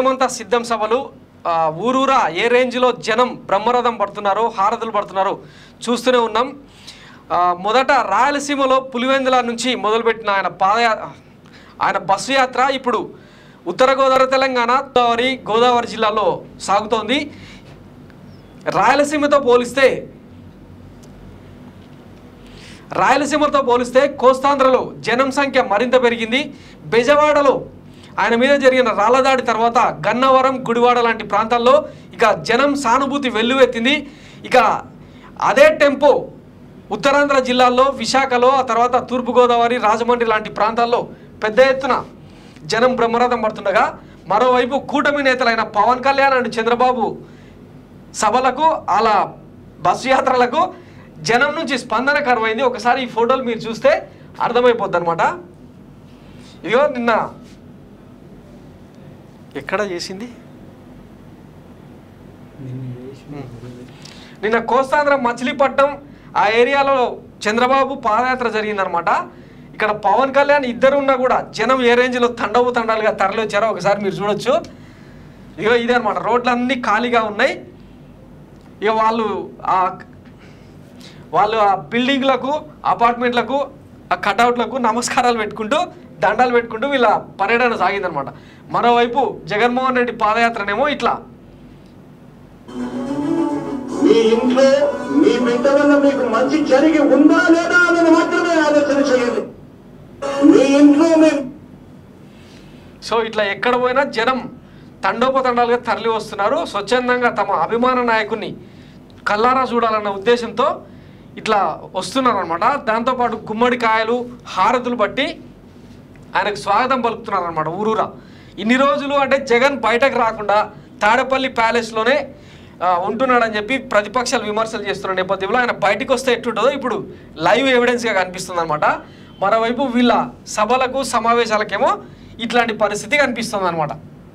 సత్యమంతా సిద్ధం సభలు ఆ, ఊరూరా ఏ రేంజ్లో జనం బ్రహ్మరథం పడుతున్నారో హారతులు పడుతున్నారో చూస్తూనే ఉన్నాం ఆ, మొదట రాయలసీమలో పులివెందుల నుంచి మొదలుపెట్టిన ఆయన పాదయా ఆయన బస్సు యాత్ర ఇప్పుడు ఉత్తర గోదావరి తెలంగాణ గోదావరి గోదావరి జిల్లాలో సాగుతోంది రాయలసీమతో పోలిస్తే రాయలసీమతో పోలిస్తే కోస్తాంధ్రలో జనం సంఖ్య మరింత పెరిగింది బెజవాడలో ఆయన మీద జరిగిన రాళ్లదాడి తర్వాత గన్నవరం గుడివాడ లాంటి ప్రాంతాల్లో ఇక జనం సానుభూతి వెల్లువెత్తింది ఇక అదే టెంపో ఉత్తరాంధ్ర జిల్లాల్లో విశాఖలో ఆ తర్వాత తూర్పుగోదావరి రాజమండ్రి లాంటి ప్రాంతాల్లో పెద్ద ఎత్తున జనం బ్రహ్మరథం పడుతుండగా మరోవైపు కూటమి నేతలైన పవన్ కళ్యాణ్ అండ్ చంద్రబాబు సభలకు అలా బస్సు యాత్రలకు జనం నుంచి స్పందన కరువైంది ఒకసారి ఈ ఫోటోలు మీరు చూస్తే అర్థమైపోద్ది అనమాట ఇదిగో నిన్న ఎక్కడ చేసింది నిన్న కోస్తాంధ్ర మచిలీపట్నం ఆ ఏరియాలో చంద్రబాబు పాదయాత్ర జరిగిందనమాట ఇక్కడ పవన్ కళ్యాణ్ ఇద్దరు ఉన్నా కూడా జనం ఏ రేంజ్లో తండవు తండాలుగా తరలి వచ్చారో ఒకసారి మీరు చూడొచ్చు ఇగో ఇదే అనమాట రోడ్లన్నీ ఖాళీగా ఉన్నాయి ఇక వాళ్ళు ఆ వాళ్ళు ఆ బిల్డింగ్లకు అపార్ట్మెంట్లకు ఆ కటౌట్లకు నమస్కారాలు పెట్టుకుంటూ దండాలు పెట్టుకుంటూ వీళ్ళ పర్యటన సాగిందనమాట మరోవైపు జగన్మోహన్ రెడ్డి పాదయాత్రనేమో ఇట్లా మీ ఇంట్లో మీ బిడ్డ వల్ల మీకు మంచి జరిగి ఉందా లేదా అని మాత్రమే ఆలోచన చేయండి మీ ఇంట్లో మీ సో ఇట్లా ఎక్కడ పోయినా జనం తండోపతండాలుగా తరలి వస్తున్నారు స్వచ్ఛందంగా తమ అభిమాన నాయకుడిని కల్లారా చూడాలన్న ఉద్దేశంతో ఇట్లా వస్తున్నారు అనమాట దాంతోపాటు గుమ్మడికాయలు హారతులు బట్టి ఆయనకు స్వాగతం పలుకుతున్నారు అనమాట ఊరూరా ఇన్ని రోజులు అంటే జగన్ బయటకు రాకుండా తాడపల్లి ప్యాలెస్లోనే ఆ, ఉంటున్నాడని చెప్పి ప్రతిపక్షాలు విమర్శలు చేస్తున్న నేపథ్యంలో ఆయన బయటకు వస్తే ఎట్టుంటుందో ఇప్పుడు లైవ్ ఎవిడెన్స్గా కనిపిస్తుంది అనమాట మరోవైపు వీళ్ళ సభలకు సమావేశాలకేమో ఇట్లాంటి పరిస్థితి కనిపిస్తుంది అనమాట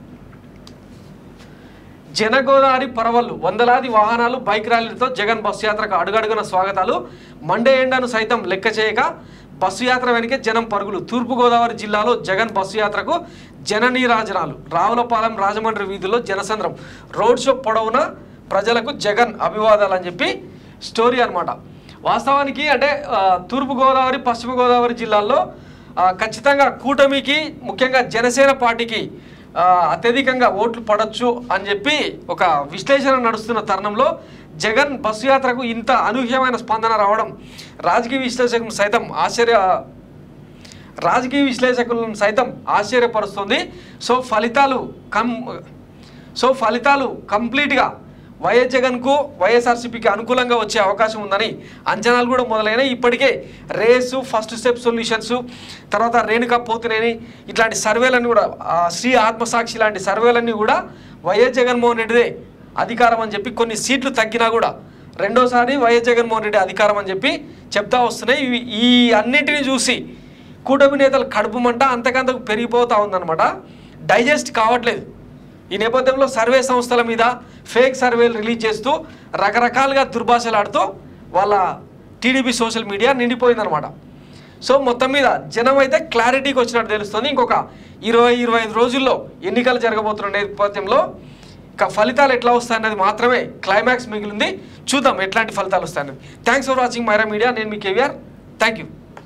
జనగోదావరి పరవళ్ళు వందలాది వాహనాలు బైక్ ర్యాలీలతో జగన్ బస్సు యాత్రకు అడుగడుగున స్వాగతాలు మండే ఎండను సైతం లెక్క చేయక బస్సు యాత్ర వెనుకే జనం పరుగులు తూర్పుగోదావరి జిల్లాలో జగన్ బస్సు యాత్రకు జననీరాజనాలు రావులపాలెం రాజమండ్రి వీధుల్లో జనసంద్రం రోడ్ షో పొడవునా ప్రజలకు జగన్ అభివాదాలు అని చెప్పి స్టోరీ అన్నమాట వాస్తవానికి అంటే ఆ, తూర్పుగోదావరి పశ్చిమ గోదావరి జిల్లాల్లో ఆ, ఖచ్చితంగా కూటమికి ముఖ్యంగా జనసేన పార్టీకి ఆ, అత్యధికంగా ఓట్లు పడొచ్చు అని చెప్పి ఒక విశ్లేషణ నడుస్తున్న తరుణంలో జగన్ బస్సు యాత్రకు ఇంత అనూహ్యమైన స్పందన రావడం రాజకీయ విశ్లేషకులు సైతం ఆశ్చర్య రాజకీయ విశ్లేషకులను సైతం ఆశ్చర్యపరుస్తుంది సో ఫలితాలు కం సో ఫలితాలు కంప్లీట్గా వైఎస్ జగన్కు వైఎస్ఆర్సీపీకి అనుకూలంగా వచ్చే అవకాశం ఉందని అంచనాలు కూడా మొదలైనాయి ఇప్పటికే రేసు ఫస్ట్ స్టెప్ సొల్యూషన్స్ తర్వాత రేణుకా పోతునేని ఇట్లాంటి సర్వేలన్నీ కూడా ఆ, శ్రీ ఆత్మసాక్షి లాంటి సర్వేలన్నీ కూడా వైఎస్ జగన్మోహన్ రెడ్డిదే అధికారం అని చెప్పి కొన్ని సీట్లు తగ్గినా కూడా రెండోసారి వైఎస్ జగన్మోహన్ రెడ్డి అధికారం అని చెప్పి చెప్తా వస్తున్నాయి ఇవి ఈ అన్నింటిని చూసి కూటమి నేతలు కడుపు మంట అంతకంతకు పెరిగిపోతూ ఉందన్నమాట డైజెస్ట్ కావట్లేదు ఈ నేపథ్యంలో సర్వే సంస్థల మీద ఫేక్ సర్వేలు రిలీజ్ చేస్తూ రకరకాలుగా దుర్భాషలాడుతూ వాళ్ళ టీడీపీ సోషల్ మీడియా నిండిపోయిందనమాట సో మొత్తం మీద జనం అయితే క్లారిటీకి వచ్చినట్టు తెలుస్తుంది ఇంకొక ఇరవై ఇరవై ఐదు రోజుల్లో ఎన్నికలు జరగబోతున్న నేపథ్యంలో ఇక ఫలితాలు ఎట్లా వస్తాయన్నది మాత్రమే క్లైమాక్స్ మిగిలింది చూద్దాం ఎట్లాంటి ఫలితాలు వస్తాయన్నది thanks for watching Myra media నేను మీ కేవీఆర్ థ్యాంక్ యూ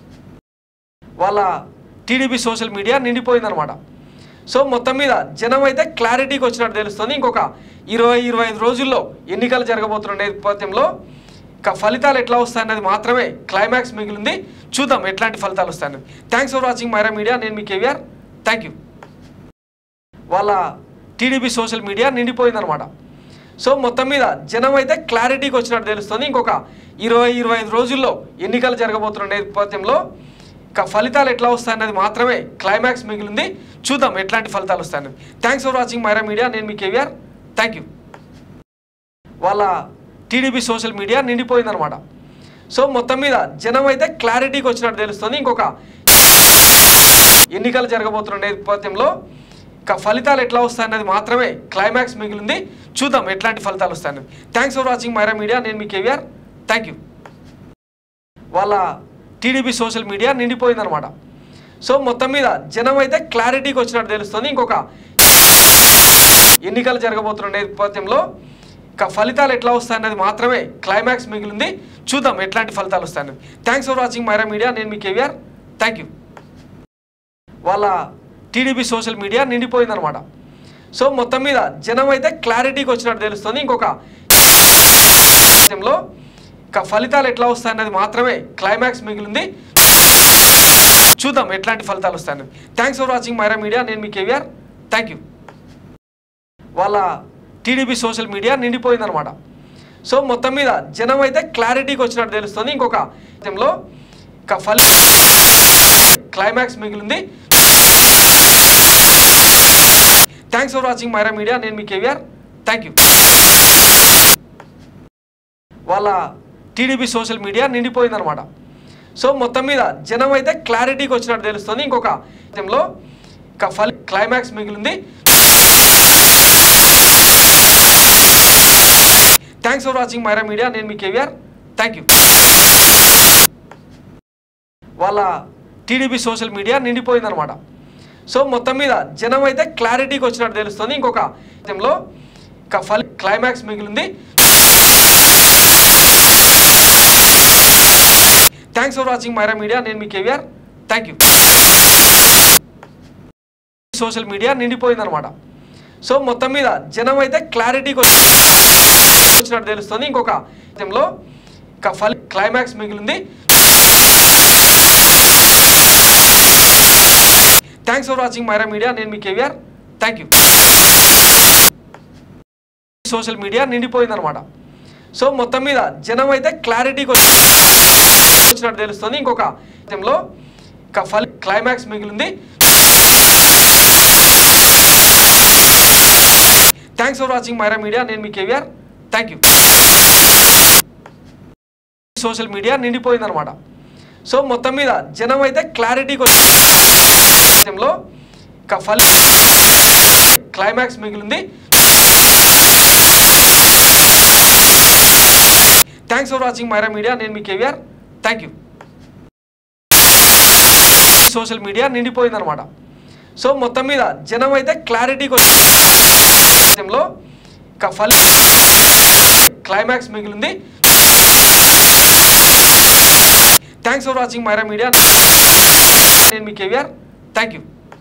వాళ్ళ టీడీపీ సోషల్ మీడియా నిండిపోయిందనమాట సో మొత్తం మీద జనం అయితే క్లారిటీకి వచ్చినట్టు తెలుస్తుంది ఇంకొక ఇరవై ఇరవై ఐదు రోజుల్లో ఎన్నికలు జరగబోతున్న నేపథ్యంలో ఇక ఫలితాలు ఎట్లా వస్తాయన్నది మాత్రమే క్లైమాక్స్ మిగిలింది చూద్దాం ఎట్లాంటి ఫలితాలు వస్తాయన్నది thanks for watching Myra media నేను మీ కేవీఆర్ థ్యాంక్ యూ వాళ్ళ టీడీపీ సోషల్ మీడియా నిండిపోయిందనమాట సో మొత్తం మీద జనం అయితే క్లారిటీకి వచ్చినట్టు తెలుస్తుంది ఇంకొక ఇరవై ఇరవై ఐదు రోజుల్లో ఎన్నికలు జరగబోతున్న నేపథ్యంలో ఇక ఫలితాలు ఎట్లా వస్తాయన్నది మాత్రమే క్లైమాక్స్ మిగిలింది చూద్దాం ఎట్లాంటి ఫలితాలు వస్తాయన్నది thanks for watching Myra media నేను మీ కేవీఆర్ థ్యాంక్ యూ వాళ్ళ టీడీపీ సోషల్ మీడియా నిండిపోయిందనమాట సో మొత్తం మీద జనం అయితే క్లారిటీకి వచ్చినట్టు తెలుస్తుంది ఇంకొక ఎన్నికలు జరగబోతున్న నేపథ్యంలో ఇక ఫలితాలు ఎట్లా వస్తాయన్నది మాత్రమే క్లైమాక్స్ మిగిలింది చూద్దాం ఎట్లాంటి ఫలితాలు వస్తాయన్నది thanks for watching Myra media నేను మీ కేవీఆర్ థ్యాంక్ యూ వాళ్ళ టీడీపీ సోషల్ మీడియా నిండిపోయిందనమాట సో మొత్తం మీద జనం అయితే క్లారిటీకి వచ్చినట్టు తెలుస్తుంది ఇంకొక ఎన్నికలు జరగబోతున్న నేపథ్యంలో ఇక ఫలితాలు ఎట్లా వస్తాయన్నది మాత్రమే క్లైమాక్స్ మిగిలింది చూద్దాం ఎట్లాంటి ఫలితాలు వస్తాయన్నది thanks for watching Myra media నేను మీ కేవీఆర్ థ్యాంక్ యూ వాళ్ళ టీడీపీ సోషల్ మీడియా నిండిపోయిందనమాట సో మొత్తం మీద జనం అయితే క్లారిటీకి వచ్చినట్టు తెలుస్తుంది ఇంకొక లో ఇక ఫలితాలు ఎట్లా వస్తాయన్నది మాత్రమే క్లైమాక్స్ మిగిలింది చూద్దాం ఎట్లాంటి ఫలితాలు వస్తాయన్నది thanks for watching Myra media నేను మీ కేవీఆర్ థ్యాంక్ యూ వాళ్ళ టీడీపీ సోషల్ మీడియా నిండిపోయిందనమాట సో మొత్తం మీద జనం అయితే క్లారిటీకి వచ్చినట్టు తెలుస్తుంది ఇంకొక లో ఇక ఫలి క్లైమాక్స్ మిగిలింది thanks for watching Myra media నేను మీ కేవీఆర్ థ్యాంక్ యూ వాళ్ళ టీడీపీ సోషల్ మీడియా నిండిపోయిందనమాట సో మొత్తం మీద జనం అయితే క్లారిటీకి వచ్చినట్టు తెలుస్తుంది ఇంకొక లో ఇక ఫలి క్లైమాక్స్ మిగిలింది thanks for watching Myra media నేను మీ కేవీఆర్ థ్యాంక్ యూ వాళ్ళ టీడీపీ సోషల్ మీడియా నిండిపోయిందనమాట సో మొత్తం మీద జనం అయితే క్లారిటీకి వచ్చినట్టు తెలుస్తుంది ఇంకొక లో ఇక ఫలి క్లైమాక్స్ మిగిలింది thanks for watching Myra media నేను మీ KVR thank you social media నిండిపోయిందనమాట సో మొత్తం మీద జనం అయితే క్లారిటీకి వచ్చినట్టు తెలుస్తుంది ఇంకొక లో ఇక ఫలి క్లైమాక్స్ మిగిలింది thanks for watching Myra media నేను మీ KVR thank you social media నిండిపోయిందనమాట సో మొత్తం మీద జనం అయితే క్లారిటీకి వచ్చినట్టు తెలుస్తుంది ఇంకొక లో ఇక ఫలి క్లైమాక్స్ మిగిలింది thanks for watching Myra media నేను మీ KVR thank you social media నిండిపోయిందనమాట సో మొత్తం మీద జనం అయితే క్లారిటీకి లో ఇక ఫలి క్లైమాక్స్ మిగిలింది thanks for watching Myra media నేను మీ KVR thank you social media నిండిపోయిందనమాట సో మొత్తం మీద జనం అయితే క్లారిటీకి లో ఇక ఫలి క్లైమాక్స్ మిగిలింది thanks for watching Myra media నేను మీ KVR thank you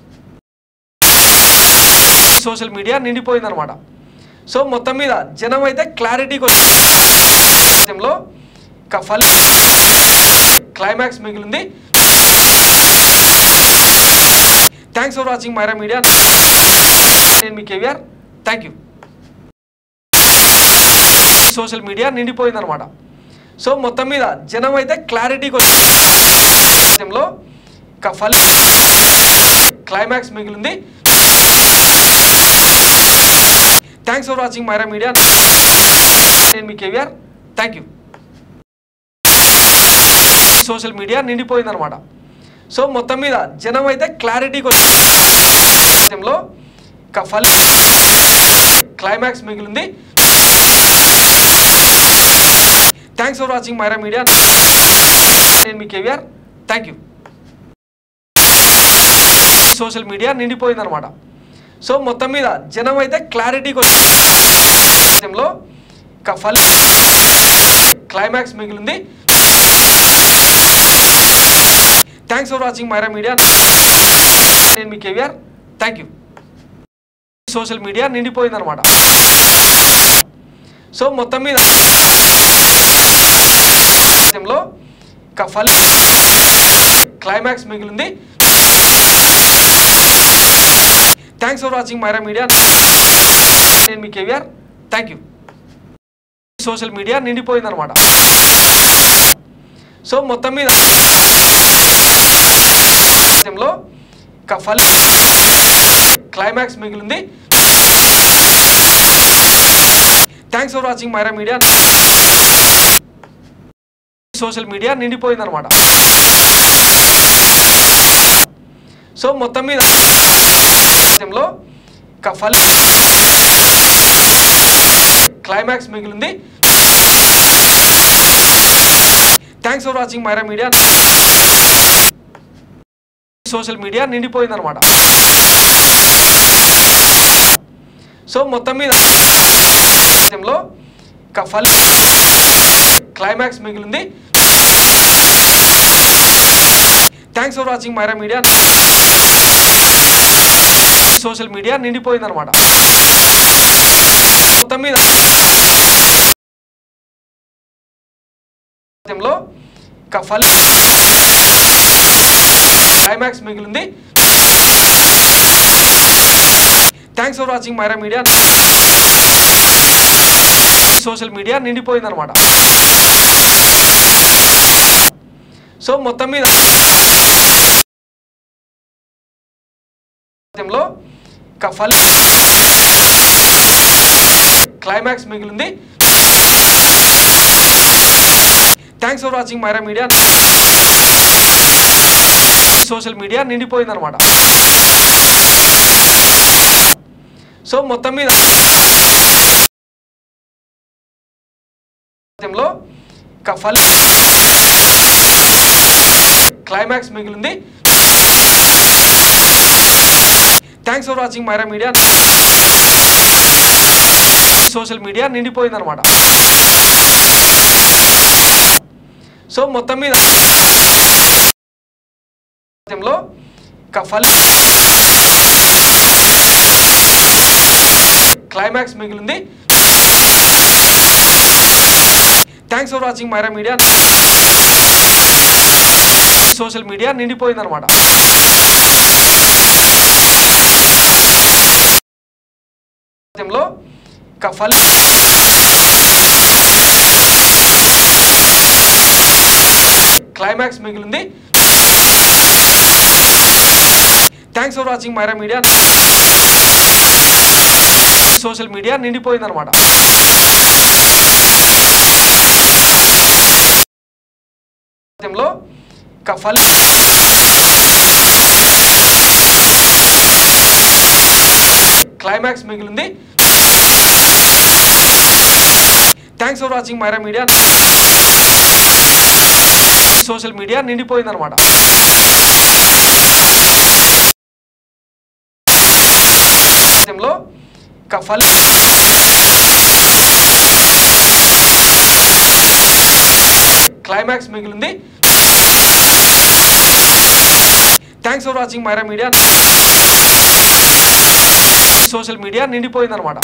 social media నిండిపోయిందనమాట సో మొత్తం మీద జనం అయితే క్లారిటీకి లో ఇక ఫలి క్లైమాక్స్ మిగిలింది thanks for watching Myra media నేను మీ KVR thank you social media నిండిపోయిందనమాట సో మొత్తం మీద జనం అయితే క్లారిటీకి లో ఇక ఫలి క్లైమాక్స్ మిగిలింది thanks for watching Myra media నేను మీ KVR thank you social media నిండిపోయిందనమాట సో మొత్తం మీద జనం అయితే క్లారిటీకి లో ఇక ఫలి క్లైమాక్స్ మిగిలింది thanks for watching Myra media నేను మీ KVR thank you social media నిండిపోయిందనమాట సో మొత్తం మీద జనం అయితే క్లారిటీకి లో ఇక ఫలి క్లైమాక్స్ మిగిలింది thanks for watching Myra media నేను మీ KVR thank you social media నిండిపోయిందనమాట సో మొత్తం మీద లో ఇక ఫలి క్లైమాక్స్ మిగిలింది thanks for watching Myra media నేను మీ KVR thank you social media నిండిపోయిందనమాట సో మొత్తం మీద లో ఇక ఫలి క్లైమాక్స్ మిగిలింది thanks for watching Myra media social media నిండిపోయిందనమాట సో మొత్తం మీద లో ఇక ఫలి క్లైమాక్స్ మిగిలింది thanks for watching Myra media social media నిండిపోయిందనమాట సో మొత్తం మీద లో ఇక ఫలి క్లైమాక్స్ మిగిలింది thanks for watching Myra media social media నిండిపోయింది అనమాట మొత్తం మీద లో ఇక ఫలి క్లైమాక్స్ మిగిలింది thanks for watching Myra media social media నిండిపోయింది అనమాట సో మొత్తం మీద లో ఇక ఫలి క్లైమాక్స్ మిగిలింది thanks for watching Myra media social media నిండిపోయింది అనమాట సో మొత్తం మీద లో ఇక ఫలి క్లైమాక్స్ మిగిలింది thanks for watching Myra media social media నిండిపోయింది అనమాట సో మొత్తం మీద లో ఇక ఫలి క్లైమాక్స్ మిగిలింది thanks for watching Myra media social media నిండిపోయింది అనమాట లో ఇక ఫలి క్లైమాక్స్ మిగిలింది thanks for watching Myra media social media నిండిపోయింది అనమాట లో ఇక ఫలి క్లైమాక్స్ మిగిలింది thanks for watching Myra media social media నిండిపోయింది అనమాట లో ఇక ఫలి క్లైమాక్స్ మిగిలింది thanks for watching Myra media social media నిండిపోయింది అనమాట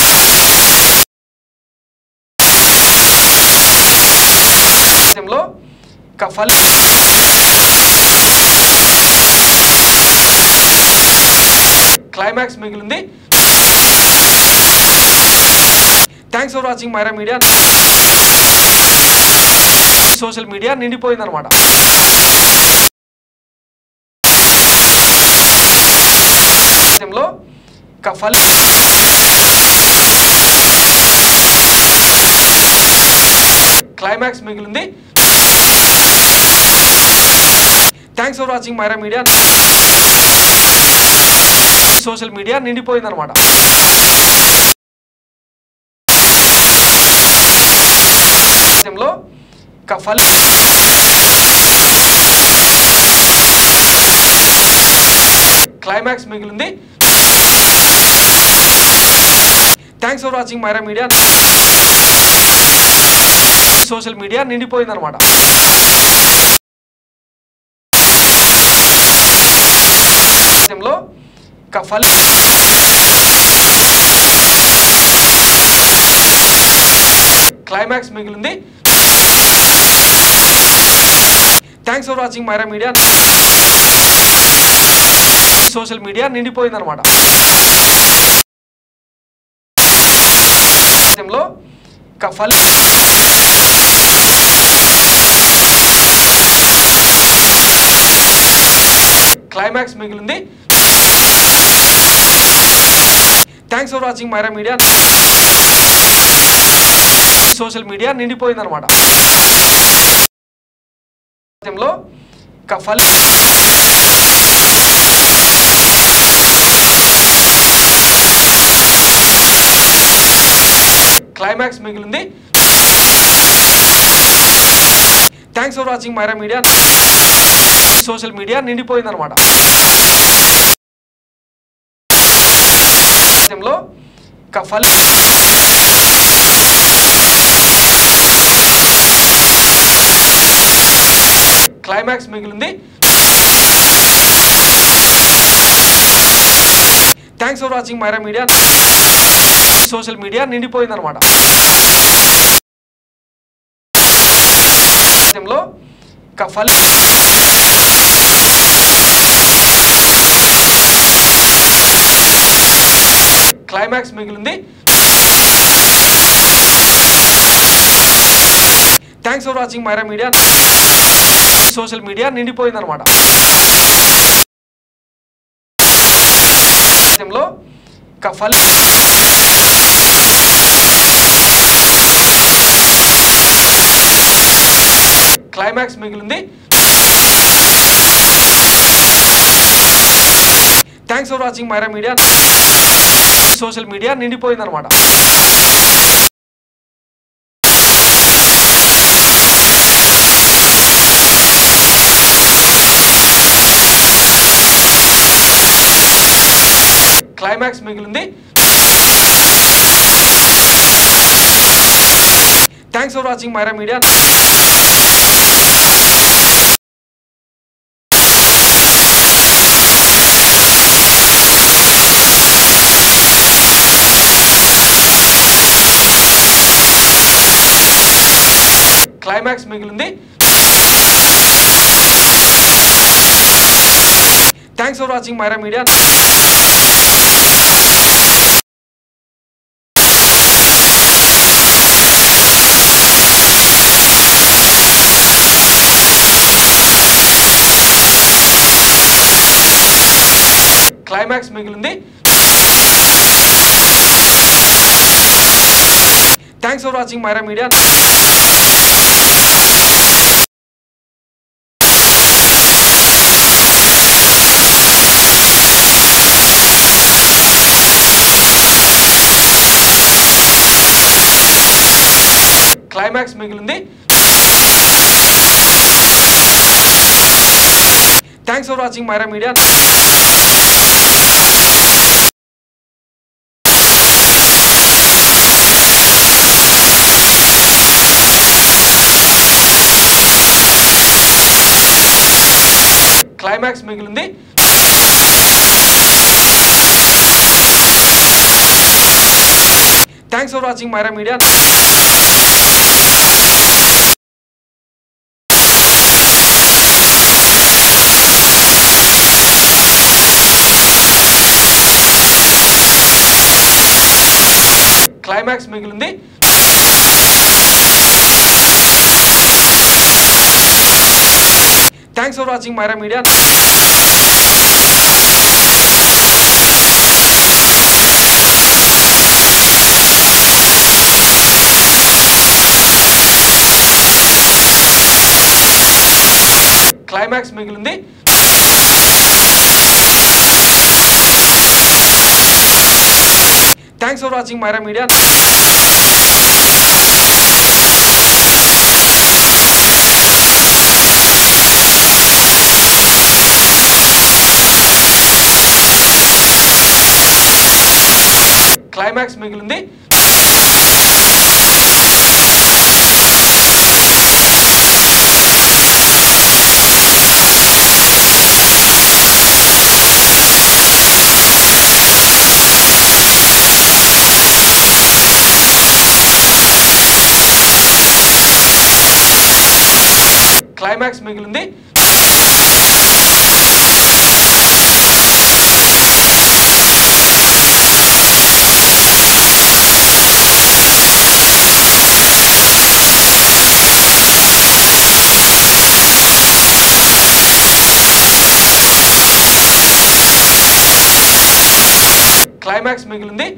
లో ఇక ఫలి క్లైమాక్స్ మిగిలింది thanks for watching Myra media social media నిండిపోయింది అనమాట లో ఇక ఫలి క్లైమాక్స్ మిగిలింది thanks for watching Myra media social media నిండిపోయింది అనమాట లో ఇక ఫలి క్లైమాక్స్ మిగిలింది thanks for watching Myra media social media నిండిపోయింది అనమాట లో ఇక ఫలి క్లైమాక్స్ మిగిలింది thanks for watching Myra media social media నిండిపోయింది అనమాట లో ఇక ఫలి క్లైమాక్స్ మిగిలింది thanks for watching Myra media social media నిండిపోయింది అనమాట లో ఇక ఫలి క్లైమాక్స్ మిగిలింది thanks for watching Myra media social media నిండిపోయింది అనమాట లో ఇక ఇక ఫలి క్లైమాక్స్ మిగిలింది thanks for watching Myra media social media నిండిపోయిందనమాట లో ఇక ఫలి క్లైమాక్స్ మిగిలింది thanks for watching Myra media social media నిండిపోయిందనమాట లో ఇక ఫలి క్లైమాక్స్ మిగిలింది thanks for watching Myra media social media నిండిపోయిందనమాట క్లైమాక్స్ మిగిలింది thanks for watching Myra media climax మిగిలింది thanks for watching Myra media climax మిగిలింది thanks for watching Myra media climax మిగిలింది thanks for watching Myra media climax మిగిలింది thanks for watching Myra media climax మిగిలింది thanks for watching Myra media climax మిగిలింది thanks for watching Myra media climax మిగిలింది climax మిగిలింది climax మిగిలింది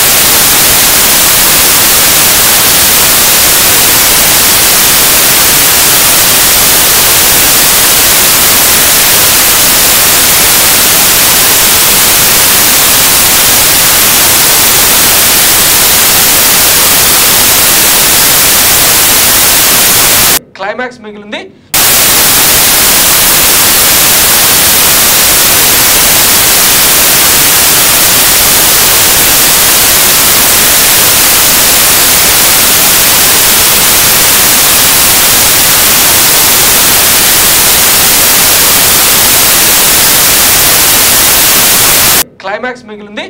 climax మిగిలింది climax మిగిలింది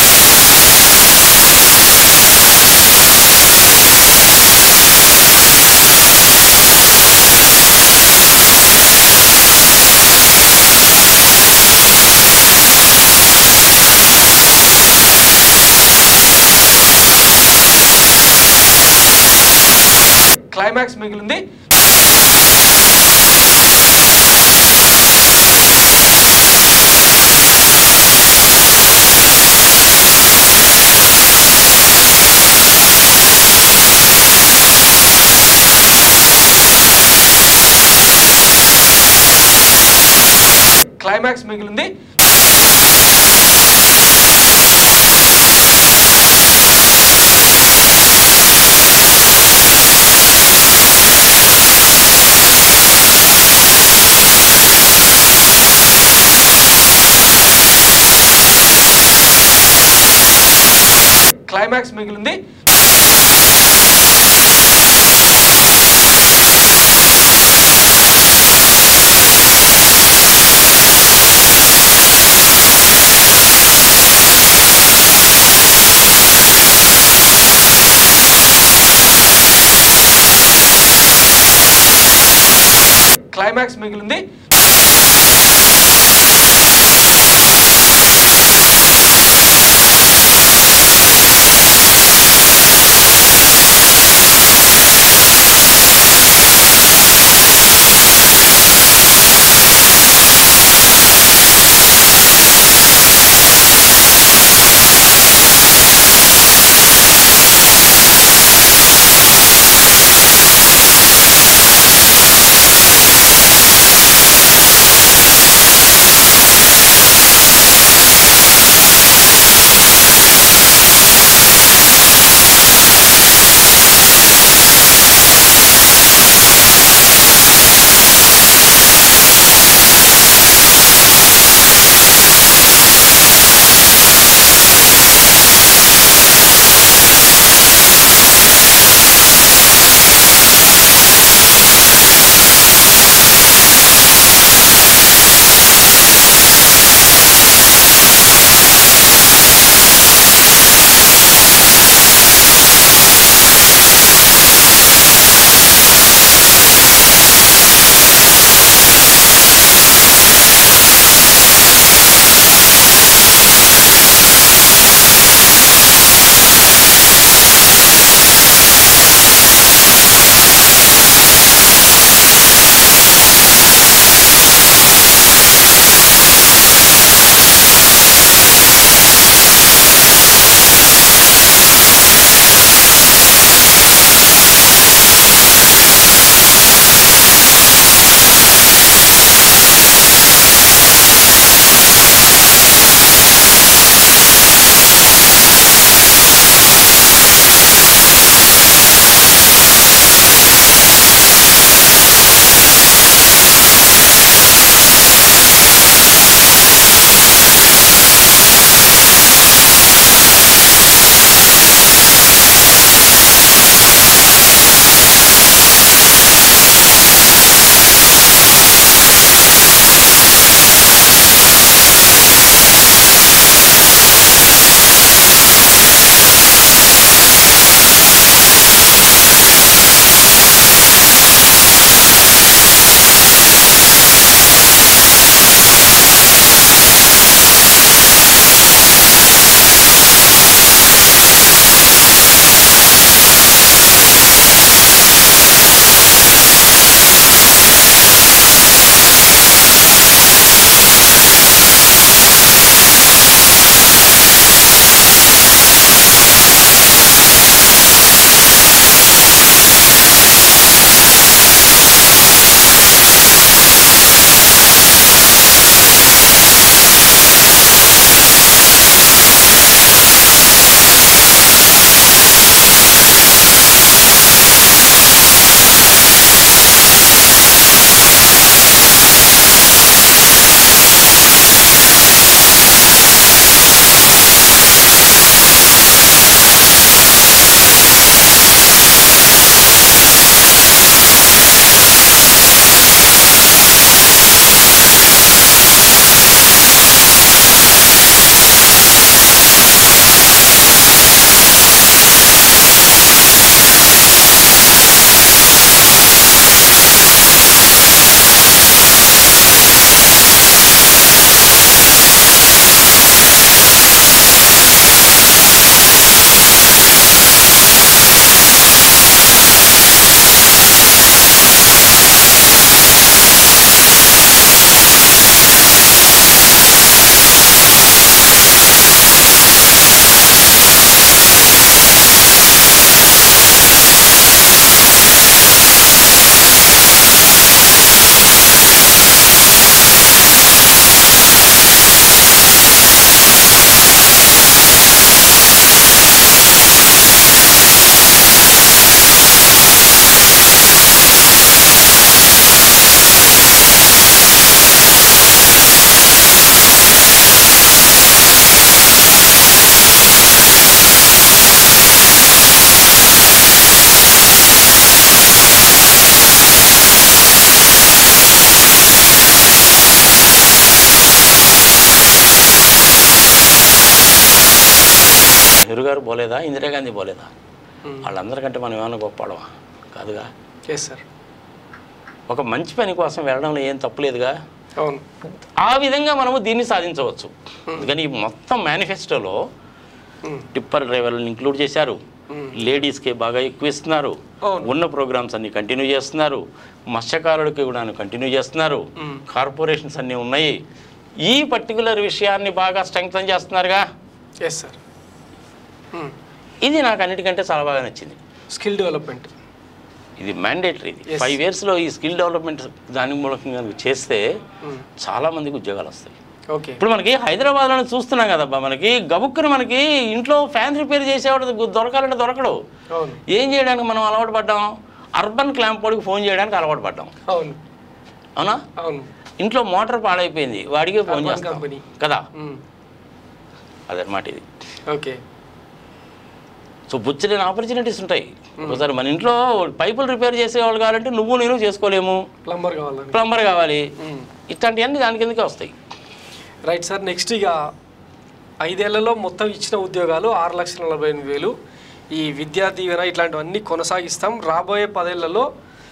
climax మిగిలింది క్లైమాక్స్ మిగిలింది క్లైమాక్స్ మిగిలింది క్లైమాక్స్ మిగిలింది నెహ్రూ గారు పోలేదా ఇందిరాగాంధీ పోలేదా వాళ్ళందరికంటే మనం ఏమైనా గొప్పవాడమా కాదుగా ఎస్ సార్ ఒక మంచి పని కోసం వెళ్ళడంలో ఏం తప్పులేదుగా అవును ఆ విధంగా మనము దీన్ని సాధించవచ్చు అందుకని ఈ మొత్తం మేనిఫెస్టోలో Hmm. టిప్పర్ డ్రైవర్లను ఇంక్లూడ్ చేశారు Hmm. లేడీస్కి బాగా ఎక్కువ ఇస్తున్నారు అవును. ఉన్న ప్రోగ్రామ్స్ అన్ని కంటిన్యూ చేస్తున్నారు మత్స్యకారులకి కూడా కంటిన్యూ చేస్తున్నారు Hmm. కార్పొరేషన్స్ అన్నీ ఉన్నాయి ఈ పర్టికులర్ విషయాన్ని బాగా స్ట్రెంగ్తన్ చేస్తున్నారుగా ఎస్ సార్ ఇది నాకు అన్నిటికంటే చాలా బాగా నచ్చింది స్కిల్ డెవలప్మెంట్ ఇది మ్యాండేటరీ ఇది Yes. ఫైవ్ ఇయర్స్లో ఈ స్కిల్ డెవలప్మెంట్ దాని మూలకంగా చేస్తే చాలా మందికి ఉద్యోగాలు వస్తాయి ఓకే ఇప్పుడు మనకి హైదరాబాద్లో చూస్తున్నాం కదబ్బా మనకి గబుక్కుని మనకి ఇంట్లో ఫ్యాన్ రిపేర్ చేసేవాడు దొరకాలంటే దొరకడు అవును ఏం చేయడానికి మనం అలవాటు పడ్డాం అర్బన్ క్లాంప్ వాడికి ఫోన్ చేయడానికి అలవాటు పడ్డాం అవును అవునా అవును ఇంట్లో మోటార్ పాడైపోయింది వాడికే ఫోన్ Urban చేస్తాం company. కదా మ్మ్. అదనమాట ఇది ఓకే సో బుచ్చలేని ఆపర్చునిటీస్ ఉంటాయి ఒకసారి మన ఇంట్లో పైపులు రిపేర్ చేసేవాళ్ళు కావాలంటే నువ్వు నేను చేసుకోలేము ప్లంబర్ కావాలని ప్లంబర్ కావాలి మ్మ్. ఇట్లాంటివన్నీ దాని కిందకే వస్తాయి రైట్ సార్ నెక్స్ట్ ఇక ఐదేళ్లలో మొత్తం ఇచ్చిన ఉద్యోగాలు ఆరు లక్షల నలభై ఎనిమిది వేలు ఈ విద్యా దీవెన ఇట్లాంటివన్నీ కొనసాగిస్తాం రాబోయే పదేళ్లలో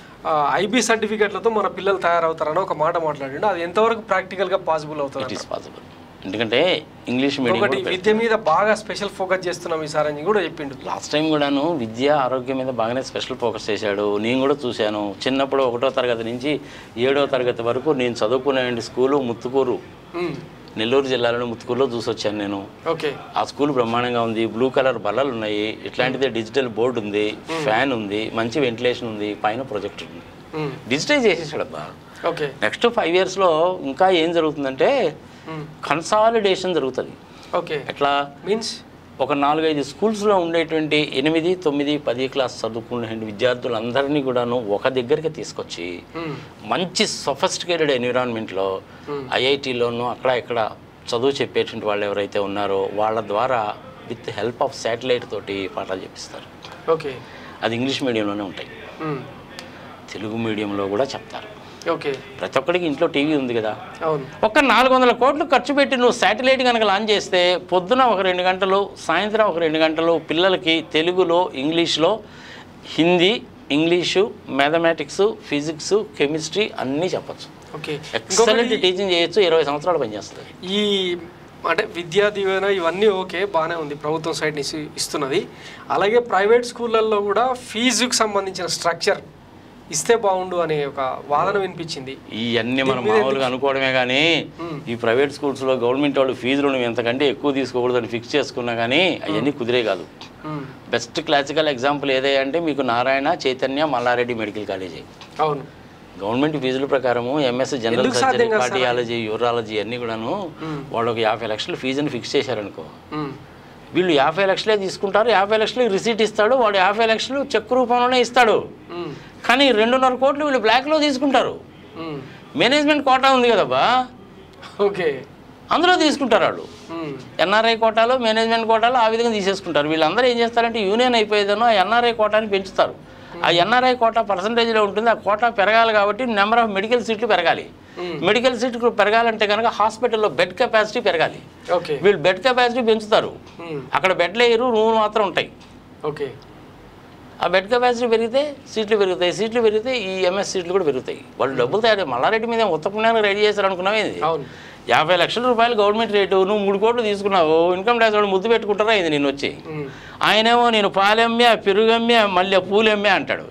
ఐబీ సర్టిఫికెట్లతో మన పిల్లలు తయారవుతారని ఒక మాట మాట్లాడిండు అది ఎంతవరకు ప్రాక్టికల్గా పాసిబుల్ ఇట్ అవుతుంది ఈస్ పాసిబుల్ ఎందుకంటే ఇంగ్లీష్ ఒకటి మీడియం విద్య మీద బాగా స్పెషల్ ఫోకస్ చేస్తున్నాం ఈసారి అని కూడా చెప్పిండు లాస్ట్ టైం కూడాను విద్య ఆరోగ్యం మీద బాగానే స్పెషల్ ఫోకస్ చేశాడు నేను కూడా చూశాను చిన్నప్పుడు ఒకటో తరగతి నుంచి ఏడో తరగతి వరకు నేను చదువుకునే స్కూలు ముత్తుకూరు మ్మ్. నెల్లూరు జిల్లాలోని ముత్తుకూరులో చూసి వచ్చాను నేను ఓకే ఆ స్కూల్ బ్రహ్మాండంగా ఉంది బ్లూ కలర్ బల్లలు ఉన్నాయి ఇట్లాంటిదే డిజిటల్ బోర్డు ఉంది ఫ్యాన్ ఉంది మంచి వెంటిలేషన్ ఉంది పైన ప్రొజెక్టర్ ఉంది మ్మ్. డిజిటైజ్ చేసేసాడు అబ్బా ఓకే నెక్స్ట్ ఫైవ్ ఇయర్స్లో ఇంకా ఏం జరుగుతుందంటే మ్మ్. కన్సాలిడేషన్ జరుగుతుంది ఓకే ఎట్లా మీన్స్ ఒక నాలుగైదు స్కూల్స్లో ఉండేటువంటి ఎనిమిది తొమ్మిది పది క్లాస్ చదువుకునే విద్యార్థులందరినీ కూడాను ఒక దగ్గరికి తీసుకొచ్చి మ్మ్. మంచి సొఫిస్టికేటెడ్ ఎన్విరాన్మెంట్లో ఐఐటీలోనూ అక్కడ ఇక్కడ చదువు చెప్పేటువంటి వాళ్ళు ఎవరైతే ఉన్నారో వాళ్ళ ద్వారా విత్ హెల్ప్ ఆఫ్ శాటిలైట్ తోటి పాఠాలు చెప్పిస్తారు ఓకే అది ఇంగ్లీష్ మీడియంలోనే ఉంటాయి మ్మ్. తెలుగు మీడియంలో కూడా చెప్తారు ఓకే ప్రతి ఒక్కడికి ఇంట్లో టీవీ ఉంది కదా అవును ఒక నాలుగు వందల కోట్లు ఖర్చు పెట్టి నువ్వు శాటిలైట్ కనుక లాంచ్ చేస్తే పొద్దున ఒక రెండు గంటలు సాయంత్రం ఒక రెండు గంటలు పిల్లలకి తెలుగులో ఇంగ్లీష్లో Hindi English mathematics physics chemistry అన్నీ చెప్పచ్చు ఓకే ఎక్సలెంట్ టీచింగ్ చేయొచ్చు ఇరవై సంవత్సరాలు పనిచేస్తుంది ఈ అంటే విద్యా దీవెన ఇవన్నీ ఓకే బాగానే ఉంది ప్రభుత్వం సైడ్ నుంచి ఇస్తున్నది అలాగే ప్రైవేట్ స్కూళ్ళల్లో కూడా ఫీజుకి సంబంధించిన స్ట్రక్చర్ ఇస్తే బాగుండు అనే ఒక వాదన వినిపించింది ఇవన్నీ మనం మామూలుగా అనుకోవడమే కానీ ఈ ప్రైవేట్ స్కూల్స్లో గవర్నమెంట్ వాళ్ళు ఫీజులు నువ్వు ఎంతకంటే ఎక్కువ తీసుకోకూడదని ఫిక్స్ చేసుకున్నా కానీ అవన్నీ కుదిరే కాదు మ్మ్. బెస్ట్ క్లాసికల్ ఎగ్జాంపుల్ ఏదే అంటే మీకు నారాయణ చైతన్య మల్లారెడ్డి మెడికల్ కాలేజీ అవును గవర్నమెంట్ ఫీజుల ప్రకారము ఎంఎస్ జనరల్ ఎందుకు సర్జరీ సాధ్యం కాదు సార్? కార్డియాలజీ యూరాలజీ అన్నీ కూడాను వాళ్ళు ఒక యాభై లక్షల ఫీజుని ఫిక్స్ చేశారనుకో మ్మ్. వీళ్ళు యాభై లక్షలే తీసుకుంటారు యాభై లక్షలకి రిసీట్ ఇస్తాడు వాడు యాభై లక్షలు చెక్ రూపంలోనే ఇస్తాడు మ్మ్. కానీ రెండున్నర కోట్లు వీళ్ళు బ్లాక్లో తీసుకుంటారు మ్మ్. మేనేజ్మెంట్ కోటా ఉంది కదబ్బా ఓకే అందులో తీసుకుంటారు వాళ్ళు మ్మ్. ఎన్ఆర్ఐ కోటాలో మేనేజ్మెంట్ కోటాలో ఆ విధంగా తీసేసుకుంటారు వీళ్ళందరూ ఏం చేస్తారంటే యూనియన్ అయిపోయేదనో ఆ ఎన్ఆర్ఐ కోటాని పెంచుతారు ఆ ఎన్ఆర్ఐ కోటా పర్సంటేజ్లో ఉంటుంది ఆ కోటా పెరగాలి కాబట్టి నెంబర్ ఆఫ్ మెడికల్ సీట్లు పెరగాలి మ్మ్. మెడికల్ సీట్లు పెరగాలంటే కనుక హాస్పిటల్లో బెడ్ కెపాసిటీ పెరగాలి ఓకే వీళ్ళు బెడ్ కెపాసిటీ పెంచుతారు మ్మ్. అక్కడ బెడ్లు వేయరు రూములు మాత్రం ఉంటాయి ఓకే ఆ బెడ్ కెపాసిటీ పెరిగితే సీట్లు పెరుగుతాయి సీట్లు పెరిగితే ఈ ఎంఎస్ సీట్లు కూడా పెరుగుతాయి వాళ్ళు డబ్బులు తయారు మల్లారెడ్డి మీద ఉత్తపుణ్యానికి రెడీ చేశారు అనుకున్నావేంది అవును యాభై లక్షల రూపాయలు గవర్నమెంట్ రేటు నువ్వు మూడు కోట్లు తీసుకున్నావు ఇన్కమ్ ట్యాక్స్ వాడు ముద్దు పెట్టుకుంటారా ఇది నేను వచ్చి మ్మ్. ఆయనేమో నేను పాలెమ్మే పెరుగమ్మే మల్లె పూలెమ్మే అంటాడు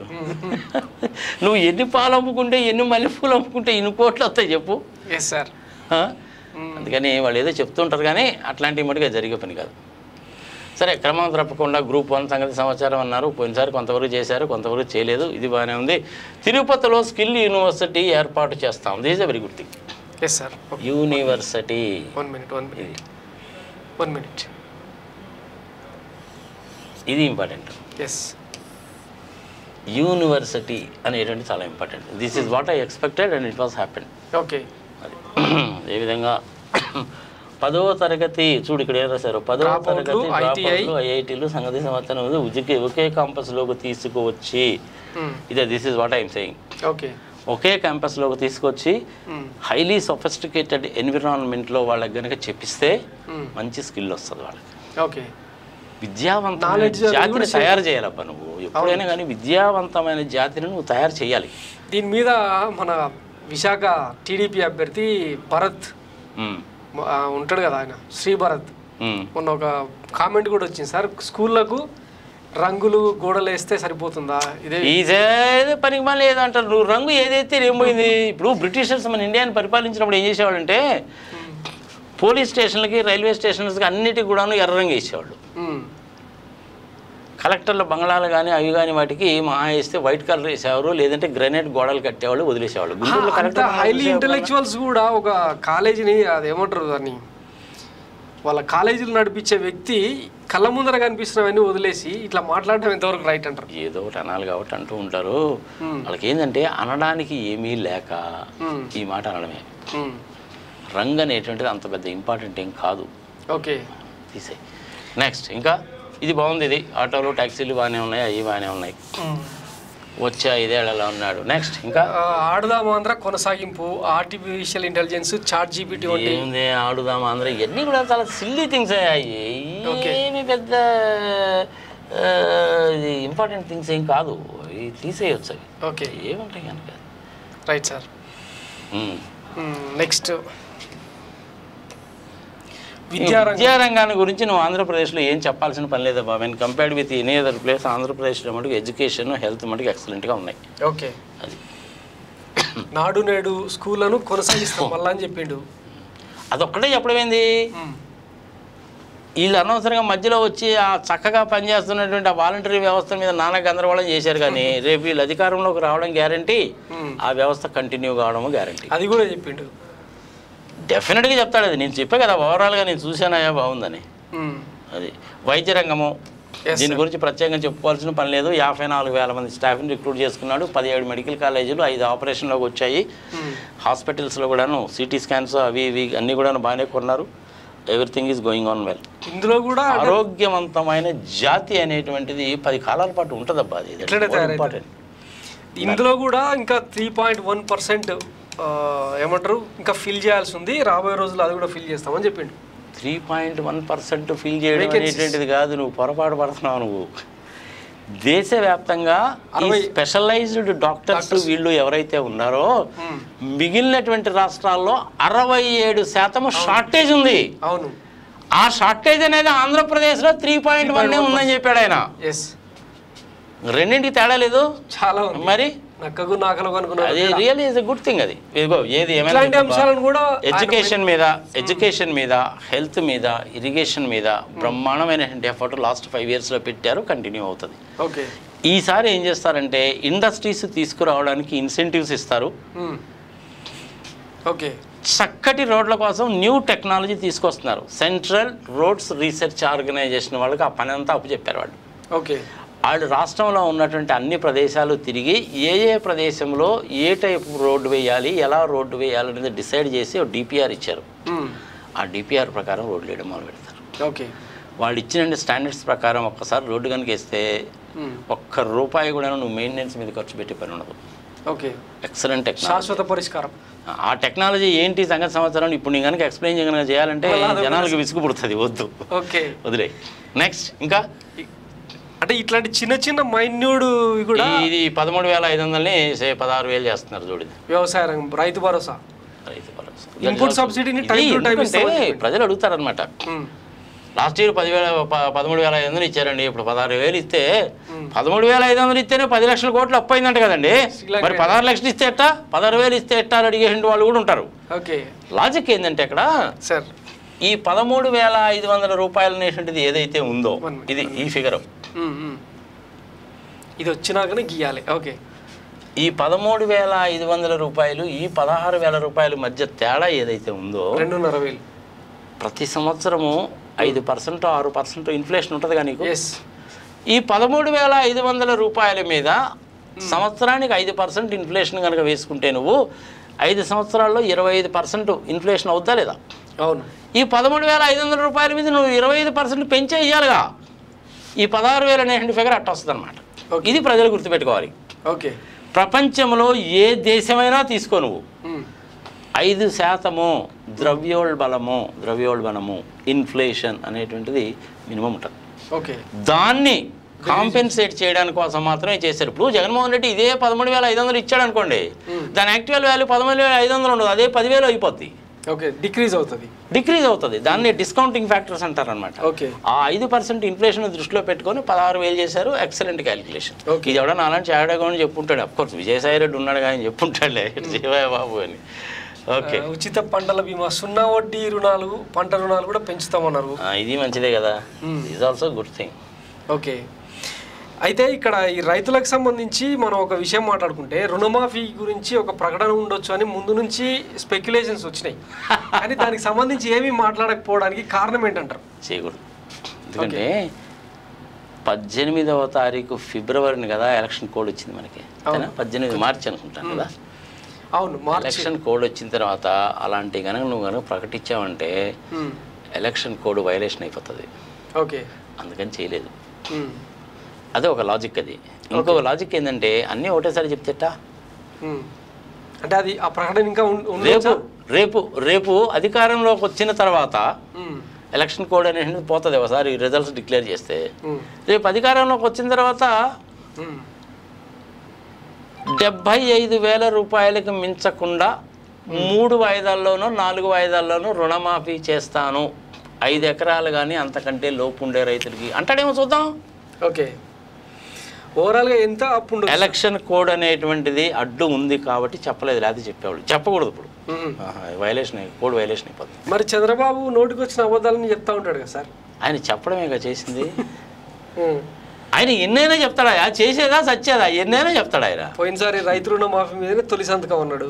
నువ్వు ఎన్ని పాలు అమ్ముకుంటే ఎన్ని మల్లె పూలు అమ్ముకుంటే ఇన్ని కోట్లు వస్తాయి చెప్పు ఎస్ సార్ ఆ? అందుకని వాళ్ళు ఏదో చెప్తుంటారు కానీ అట్లాంటి మటుగా జరిగే పని కాదు సరే క్రమం తప్పకుండా గ్రూప్ వన్ సంగతి సమాచారం అన్నారు పోయినసారి కొంతవరకు చేశారు కొంతవరకు చేయలేదు ఇది బాగానే ఉంది తిరుపతిలో స్కిల్ యూనివర్సిటీ ఏర్పాటు చేస్తాం this a very good thing yes sir university one minute one minute ఇది వన్ మినిట్ ఇది ఇంపార్టెంట్ ఎస్ యూనివర్సిటీ అనేటువంటి చాలా important this is what I expected and it was happen okay అది ఏ విధంగా పదవ తరగతి చూడు ఇక్కడ ఏం రాశారు పదవ Dropout లు, తరగతి ITI. ఐఐటీలు సంగతి సంవత్సరం ఉంది ఉజికి ఒకే క్యాంపస్లోకి తీసుకువచ్చి ఇదే this is what I'm saying okay ఒకే క్యాంపస్లోకి తీసుకొచ్చి హైలీ సొఫిస్టికేటెడ్ ఎన్విరాన్మెంట్లో వాళ్ళకి కనుక చెప్పిస్తే మంచి స్కిల్ వస్తుంది వాళ్ళకి ఓకే విద్యావంతమైన Knowledge అనేది జాతిని కూడా తయారు చేయాలబ్బా నువ్వు ఎప్పుడైనా కానీ విద్యావంతమైన జాతిని నువ్వు తయారు చేయాలి దీని మీద మన విశాఖ టీడీపీ అభ్యర్థి భరత్ ఉమ్, ఆ, ఉంటాడు కదా ఆయన శ్రీ భరత్ ఉమ్. మొన్న ఒక కామెంట్ కూడా వచ్చింది సార్ స్కూళ్ళకు రంగులు గోడలు వేస్తే సరిపోతుందా ఇదే ఇదే పనికి మళ్ళీ ఏదంటారు నువ్వు రంగు ఏదైతే ఏం పోయింది ఇప్పుడు బ్రిటిషర్స్ మన ఇండియాని పరిపాలించినప్పుడు ఏం చేసేవాళ్ళంటే పోలీస్ స్టేషన్లకి రైల్వే స్టేషన్లకి అన్నిటికి కూడాను ఎర్ర రంగు వేసేవాళ్ళు ఉమ్, కలెక్టర్ల బంగ్లాలు కానీ అవి కానీ వాటికి మా వేస్తే వైట్ కలర్ వేసేవారు లేదంటే గ్రనైట్ గోడలు కట్టేవాళ్ళు వదిలేసేవాళ్ళు గుంటూరులో అంత కలెక్టర్ హైలీ ఇంటెలెక్చువల్స్ కూడా ఒక కాలేజీని అది ఏమంటారు దాన్ని వాళ్ళ కాలేజీలు నడిపించే వ్యక్తి కళ్ళ ముందర కనిపిస్తున్నవన్నీ వదిలేసి ఇట్లా మాట్లాడడం ఎంతవరకు రైట్ అంటారు ఏదో ఒకటి అనాలి కాబట్టి అంటూ ఉంటారు వాళ్ళకి ఏంటంటే అనడానికి ఏమీ లేక Hmm. ఈ మాట అనడమే ఉమ్, రంగు అనేటువంటిది అంత పెద్ద ఇంపార్టెంట్ ఏం కాదు ఓకే తీసే నెక్స్ట్ ఇంకా ఇది బాగుంది ఇది ఆటోలు ట్యాక్సీలు బాగానే ఉన్నాయి అవి బాగానే ఉన్నాయి ఉమ్. వచ్చే ఐదేళ్లలో ఉన్నాడు నెక్స్ట్ ఇంకా ఆ, ఆడుదాం ఆంధ్ర కొనసాగింపు ఆర్టిఫిషియల్ ఇంటెలిజెన్స్ చాట్ జీపీటీ వంటి ఏముంది ఆడుదాం అందరూ ఇవన్నీ కూడా చాలా సిల్లీ థింగ్స్ అయ్యాయి Okay. ఏమి పెద్ద ఆ, ఇది ఇంపార్టెంట్ థింగ్స్ ఏం కాదు ఇవి తీసేయొచ్చు అవి ఓకే ఏముంటాయి కనుక రైట్ సార్ నెక్స్ట్ విద్యారంగం విద్యారంగాన్ని గురించి నువ్వు ఆంధ్రప్రదేశ్లో ఏం చెప్పాల్సిన పని లేదా బాబు when compared with any other place ఆంధ్రప్రదేశ్లో మటుకు ఎడ్యుకేషన్ హెల్త్ మటుకు ఎక్సలెంట్గా ఉన్నాయి ఓకే అది నాడు నేడు స్కూళ్ళను కొనసాగిస్తాం మళ్ళా అని చెప్పిండు అదొక్కటే చెప్పడమేంది ఉమ్, వీళ్ళు అనవసరంగా మధ్యలో వచ్చి ఆ చక్కగా పనిచేస్తున్నటువంటి ఆ వాలంటరీ వ్యవస్థ మీద నానా గందరగోళం చేశారు కానీ రేపు వీళ్ళు అధికారంలోకి రావడం గ్యారంటీ ఉమ్. ఆ వ్యవస్థ కంటిన్యూ కావడము గ్యారంటీ అది కూడా చెప్పిండు డెఫినెట్గా చెప్తాడు అది నేను చెప్పే కదా ఓవరాల్గా నేను చూశానయా బాగుందని ఉమ్, అది వైద్య రంగము Yes, దీని sir. గురించి ప్రత్యేకంగా చెప్పుకోవాల్సిన పని లేదు యాభై నాలుగు వేల మంది స్టాఫ్ని రిక్రూట్ చేసుకున్నాడు పదిహేడు మెడికల్ కాలేజీలు ఐదు ఆపరేషన్లోకి వచ్చాయి ఉమ్, హాస్పిటల్స్లో కూడాను సిటీ స్కాన్స్ అవి ఇవి అన్నీ కూడా బాగానే కొన్నారు everything is going on well ఇందులో కూడా అంటే ఆరోగ్యవంతమైన జాతి అనేటువంటిది పది కాలాల పాటు ఉంటుందబ్బా అది ఇట్లనే తయారైతుంది. ఇంపార్టెంట్ ఇందులో కూడా ఇంకా త్రీ పాయింట్ వన్ పర్సెంట్ ఏమంటారు ఇంకా ఫిల్ చేయాల్సి ఉంది రాబోయే రోజుల్లో అది కూడా ఫిల్ చేస్తామని చెప్పిండు three point one percent fill చేయడం Vacancies. అనేటువంటిది కాదు నువ్వు పొరపాటు పడుతున్నావు నువ్వు దేశవ్యాప్తంగా ఈ అరవై- స్పెషలైజ్డ్ డాక్టర్స్ వీళ్ళు ఎవరైతే ఉన్నారో ఉమ్, మిగిలినటువంటి రాష్ట్రాల్లో అరవై ఏడు శాతం షార్టేజ్ ఉంది అవును ఆ షార్టేజ్ అనేది ఆంధ్రప్రదేశ్లో త్రీ పాయింట్ వన్ ఉందని చెప్పాడు ఆయన ఎస్ రెండింటికి తేడా లేదు చాలా ఉంది మరి నక్కకు నాకలు అనుకున్నాను అది real is a good thing అది ఇదిగో ఏది ఏమైనా ఇట్లాంటి చెప్పబ్బా. అంశాలను కూడా ఎడ్యుకేషన్ మీద ఎడ్యుకేషన్ మీద హెల్త్ మీద ఇరిగేషన్ మీద బ్రహ్మాండమైనటువంటి ఎఫర్ట్ లాస్ట్ ఫైవ్ ఇయర్స్లో పెట్టారు కంటిన్యూ అవుతుంది ఓకే ఈసారి ఏం చేస్తారంటే ఇండస్ట్రీస్ తీసుకురావడానికి ఇన్సెంటివ్స్ ఇస్తారు ఉమ్, ఓకే చక్కటి రోడ్ల కోసం న్యూ టెక్నాలజీ తీసుకొస్తున్నారు సెంట్రల్ రోడ్స్ రీసెర్చ్ ఆర్గనైజేషన్ వాళ్ళకి ఆ పని అంతా అప్పచెప్పారు వాళ్ళు ఓకే వాళ్ళు రాష్ట్రంలో ఉన్నటువంటి అన్ని ప్రదేశాలు తిరిగి ఏ ఏ ప్రదేశంలో ఏ టైప్ రోడ్డు వేయాలి ఎలా రోడ్డు వేయాలి అనేది డిసైడ్ చేసి ఒక డిపిఆర్ ఇచ్చారు ఉమ్, ఆ డిపిఆర్ ప్రకారం రోడ్లు వేయడం మొదలు పెడతారు ఓకే వాళ్ళు ఇచ్చిన స్టాండర్డ్స్ ప్రకారం ఒక్కసారి రోడ్డు కనుక వేస్తే ఉమ్, ఒక్క రూపాయి కూడా నువ్వు మెయింటెనెన్స్ మీద ఖర్చు పెట్టే పని ఉండదు ఓకే ఎక్సలెంట్ టెక్నాలజీ శాశ్వత పరిష్కారం ఆ టెక్నాలజీ ఏంటి సంగతి సంవత్సరం ఇప్పుడు నేను కనుక ఎక్స్ప్లెయిన్ చేయగలిగిన చేయాలంటే మళ్ళా అదొక జనాలకు విసుగు పుడుతుంది వద్దు ఓకే వదిలే నెక్స్ట్ ఇంకా అంటే ఇట్లాంటి చిన్న చిన్న మైన్యూడ్ కూడా ఈ- ఇది పదమూడు వేల ఐదు వందలని సే పదహారు వేలు చేస్తున్నారు చూడండి వ్యవసాయ రంగం రైతు భరోసా రైతు భరోసా. Input subsidy ని time ఇది to time ఎందుకంటే ఇస్తామని చెప్పండి. ప్రజలు అడుగుతారనమాట ఉమ్, లాస్ట్ ఇయర్ పదివేల ప- పదమూడు వేల ఐదు వందలు ఇచ్చారండి ఇప్పుడు పదహారు వేలు ఇస్తే Hmm. పదమూడు వేల ఐదు వందలు ఇస్తేనే పది లక్షల కోట్లు అప్పు అయిందంట కదండి శ్రీలంక మరి పదహారు లక్షలు ఇస్తే ఎట్టా పదహారు వేలు ఇస్తే ఎట్టా అని అడిగే వాళ్ళు కూడా ఉంటారు ఓకే లాజిక్ ఏంటంటే అక్కడ సార్ ఈ పదమూడు వేల ఐదు వందల రూపాయలు అనేటువంటిది ఏదైతే ఉందో One minute. ఇది ఈ ఫిగర్ ఉమ్, ఉమ్. ఇది వచ్చినాకనే గీయాలి ఓకే ఈ పదమూడు వేల ఐదు వందల రూపాయలు ఈ పదహారు వేల రూపాయల మధ్య తేడా ఏదైతే ఉందో రెండున్నర వేలు ప్రతి సంవత్సరము ఐదు పర్సెంట్ ఆరు పర్సెంట్ ఇన్ఫ్లేషన్ ఉంటుంది కానీ నీకు ఎస్ ఈ పదమూడు వేల ఐదు వందల రూపాయల మీద సంవత్సరానికి ఐదు పర్సెంట్ ఇన్ఫ్లేషన్ కనుక వేసుకుంటే నువ్వు ఐదు సంవత్సరాల్లో ఇరవై ఐదు పర్సెంట్ ఇన్ఫ్లేషన్ అవుతా లేదా అవును ఈ పదమూడు వేల ఐదు వందల రూపాయల మీద నువ్వు ఇరవై ఐదు పర్సెంట్ పెంచే ఇవ్వాలిగా ఈ పదహారు వేలు అనేటువంటి ఫిగర్ అట్ట వస్తుంది అనమాట Okay. ఇది ప్రజలు గుర్తుపెట్టుకోవాలి ఓకే ప్రపంచంలో ఏ దేశమైనా తీసుకో నువ్వు ఉమ్, ఐదు శాతము ద్రవ్యోల్బలము ద్రవ్యోల్బణము ఇన్ఫ్లేషన్ అనేటువంటిది మినిమం ఉంటుంది ఓకే దాన్ని కాంపెన్సేట్ చేయడానికి కోసం మాత్రమే చేశారు ఇప్పుడు జగన్మోహన్ రెడ్డి ఇదే పదమూడు వేల ఐదు వందలు ఇచ్చాడు అనుకోండి దాని యాక్చువల్ వాల్యూ పదమూడు వేల ఐదు వందలు ఉండదు అదే పదివేలు అయిపోద్ది ఓకే డిక్రీజ్ అవుతుంది డిక్రీజ్ అవుతుంది దాన్ని డిస్కౌంటింగ్ ఫ్యాక్టర్స్ అంటారనమాట ఓకే ఆ ఐదు పర్సెంట్ ఇన్ఫ్లేషన్ దృష్టిలో పెట్టుకొని పదహారు వేలు చేశారు ఎక్సలెంట్ క్యాలిక్యులేషన్ Okay. ఇది ఎవడన్నా అలాంటి ఆడాగా అని చెప్పుంటాడు అఫ్ కోర్స్ విజయసాయి రెడ్డి ఉన్నాడు కానీ చెప్పుంటాడులే జీవయ్య బాబు అని ఓకే ఆ, ఉచిత పంటల బీమా సున్నా వడ్డీ రుణాలు పంట రుణాలు కూడా పెంచుతామన్నారు ఇది మంచిదే కదా Hmm. Is also good thing okay అయితే ఇక్కడ ఈ రైతులకు సంబంధించి మనం ఒక విషయం మాట్లాడుకుంటే రుణమాఫీ గురించి ఒక ప్రకటన ఉండొచ్చు అని ముందు నుంచి స్పెక్యులేషన్స్ వచ్చినాయి కానీ దానికి సంబంధించి ఏమీ మాట్లాడకపోవడానికి కారణం ఏంటంటారు చేయకూడదు ఎందుకంటే పద్దెనిమిదవ తారీఖు ఫిబ్రవరిని కదా ఎలక్షన్ కోడ్ వచ్చింది మనకి అంతేనా పద్దెనిమిది మార్చి అనుకుంటాను కదా అవును మార్చి ఎలక్షన్ కోడ్ వచ్చిన తర్వాత అలాంటి కనుక నువ్వు కనుక ప్రకటించావంటే ఉమ్, ఎలక్షన్ కోడ్ వైలేషన్ అయిపోతుంది ఓకే అందుకని చేయలేదు ఉమ్, అదే ఒక లాజిక్ అది ఇంకొక లాజిక్ ఏంటంటే అన్నీ ఒకటేసారి చెప్తేటా ఉమ్. అంటే అది ఆ ప్రకటన ఇంకా ఉం- రేపు ఉండొచ్చా? రేపు రేపు అధికారంలోకి వచ్చిన తర్వాత ఉమ్, ఎలక్షన్ కోడ్ అనేది పోతుంది ఒకసారి రిజల్ట్స్ డిక్లేర్ చేస్తే ఉమ్, రేపు అధికారంలోకి వచ్చిన తర్వాత ఉమ్, డెబ్భై ఐదు వేల రూపాయలకు మించకుండా మూడు వాయిదాల్లోనూ నాలుగు వాయిదాల్లోనూ రుణమాఫీ చేస్తాను ఐదు ఎకరాలు కానీ అంతకంటే లోపు ఉండే రైతులకి అంటాడేమో చూద్దాం ఓకే ఓవరాల్గా ఎంత అప్పు ఉండొచ్చు ఎలక్షన్ కోడ్ అనేటువంటిది అడ్డు ఉంది కాబట్టి చెప్పలేదు లేకపోతే చెప్పేవాళ్ళు చెప్పకూడదు ఇప్పుడు ఉమ్. వైలేషన్ కోడ్ వైలేషన్ అయిపోతుంది మరి చంద్రబాబు నోటికి వచ్చిన అబద్ధాలని చెప్తా ఉంటాడు కదా సార్ ఆయన చెప్పడమేగా చేసింది ఉమ్. ఆయన ఎన్నైనా చెప్తాడా ఆ చేసేదా సచ్చేదా ఎన్నైనా చెప్తాడు ఆయన పోయినసారి రైతు రుణమాఫీ మీదనే తొలి సంతకం అన్నాడు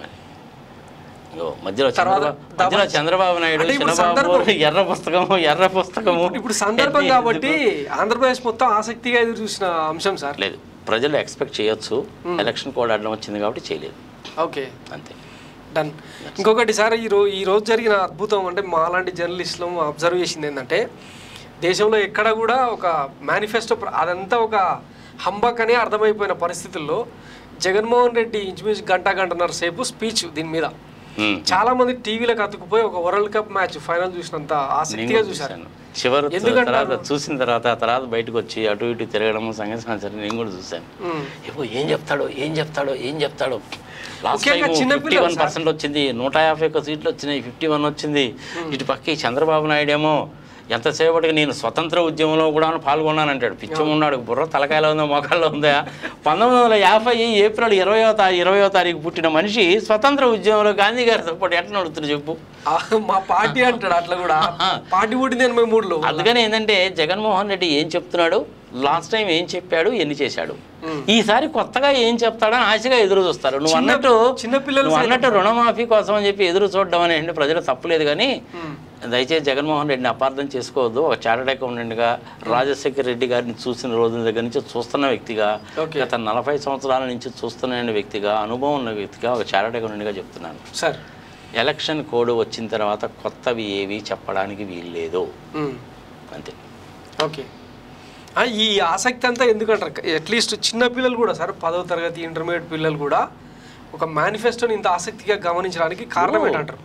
ఇగో మధ్యలో తర్వాత చంద్రబాబు మధ్యలో చంద్రబాబు నాయుడు అంటే ఇప్పుడు చంద్రబాబు సందర్భం- ఎర్ర పుస్తకము ఎర్ర పుస్తకము ఇప్పుడు సందర్భం ఎన్ని- కాబట్టి ఆంధ్రప్రదేశ్ మొత్తం ఆసక్తిగా ఎదురు చూసిన అంశం సార్ లేదు ప్రజలు ఎక్స్పెక్ట్ చేయొచ్చు ఎలక్షన్ కోడ్ అడ్డం వచ్చింది కాబట్టి చేయలేదు ఓకే అంతే డన్ ఇంకొకటి సార్ ఈ రోజు ఈ రోజు జరిగిన అద్భుతం అంటే మాలాంటి జర్నలిస్టులు అబ్జర్వ్ చేసింది ఏంటంటే దేశంలో ఎక్కడ కూడా ఒక మేనిఫెస్టో అదంతా ఒక హంబక్ అనే అర్థమైపోయిన పరిస్థితుల్లో జగన్మోహన్ రెడ్డి ఇంచుమించు గంట గంటన్నర సేపు స్పీచ్ దీని మీద ఉమ్. చాలా మంది టీవీలకు అతుకుపోయి ఒక వరల్డ్ కప్ మ్యాచ్ ఫైనల్ చూసినంత నేను ఆసక్తిగా కూడా చూశారు చూశాను చివరి ఎందుకంటారు? తర్వాత చూసిన తర్వాత ఆ తర్వాత బయటకు వచ్చి అటు ఇటు తిరగడము సంగతి సమాచారం నేను కూడా చూశాను ఉమ్. ఏవో ఏం చెప్తాడో ఏం చెప్తాడో ఏం చెప్తాడో లాస్ట్ ముఖ్యంగా టైం చిన్నపిల్లలు ఫిఫ్టీ వన్ సార్. పర్సెంట్ వచ్చింది నూట యాభై ఒక్క సీట్లు వచ్చినాయి ఫిఫ్టీ వన్ వచ్చింది ఇటు పక్క ఈ చంద్రబాబు నాయుడు ఏమో ఎంతసేపటికి నేను స్వతంత్ర ఉద్యమంలో కూడా పాల్గొన్నానంటాడు పిచ్చం ఉన్నాడు బుర్ర తలకాయలో ఉందో మొఖాల్లో ఉందా పంతొమ్మిది వందల యాభై ఏప్రిల్ ఇరవయో తారీఖు ఇరవయో తారీఖు పుట్టిన మనిషి స్వతంత్ర ఉద్యమంలో గాంధీ గారి సపోర్ట్ ఎట్లా నడుతుంది చెప్పు ఆ, మా పార్టీ అంటాడు అట్లా కూడా పార్టీ పుట్టింది ఎనభై మూడులో అందుకని ఏంటంటే జగన్మోహన్ రెడ్డి ఏం చెప్తున్నాడు లాస్ట్ టైం ఏం చెప్పాడు ఎన్ని చేశాడు మ్మ్. ఈసారి కొత్తగా ఏం చెప్తాడని ఆశగా ఎదురు చూస్తారు నువ్వు చిన్న- అన్నట్టు చిన్నపిల్లలు నువ్వు అన్నట్టు రుణమాఫీ కోసం అని చెప్పి ఎదురు చూడడం అనేది ప్రజలు తప్పులేదు కానీ ఉమ్. దయచేసి జగన్మోహన్ రెడ్డిని అపార్థం చేసుకోవద్దు ఒక చార్టెడ్ అకౌంటెంట్గా రాజశేఖర రెడ్డి గారిని చూసిన రోజుల దగ్గర నుంచి చూస్తున్న వ్యక్తిగా Okay. గత నలభై సంవత్సరాల నుంచి చూస్తున్న వ్యక్తిగా అనుభవం ఉన్న వ్యక్తిగా ఒక చార్టెడ్ అకౌంటెంట్గా చెప్తున్నాను సార్ ఎలక్షన్ కోడ్ వచ్చిన తర్వాత కొత్తవి ఏవి చెప్పడానికి వీల్లేదు ఉమ్. అంతే ఓకే ఆ, ఈ ఆసక్తి అంతా ఎందుకంటారు అట్లీస్ట్ చిన్న పిల్లలు కూడా సార్ పదవ తరగతి ఇంటర్మీడియట్ పిల్లలు కూడా ఒక మేనిఫెస్టోని ఇంత ఆసక్తిగా గమనించడానికి కారణం ఓ. ఏంటంటారు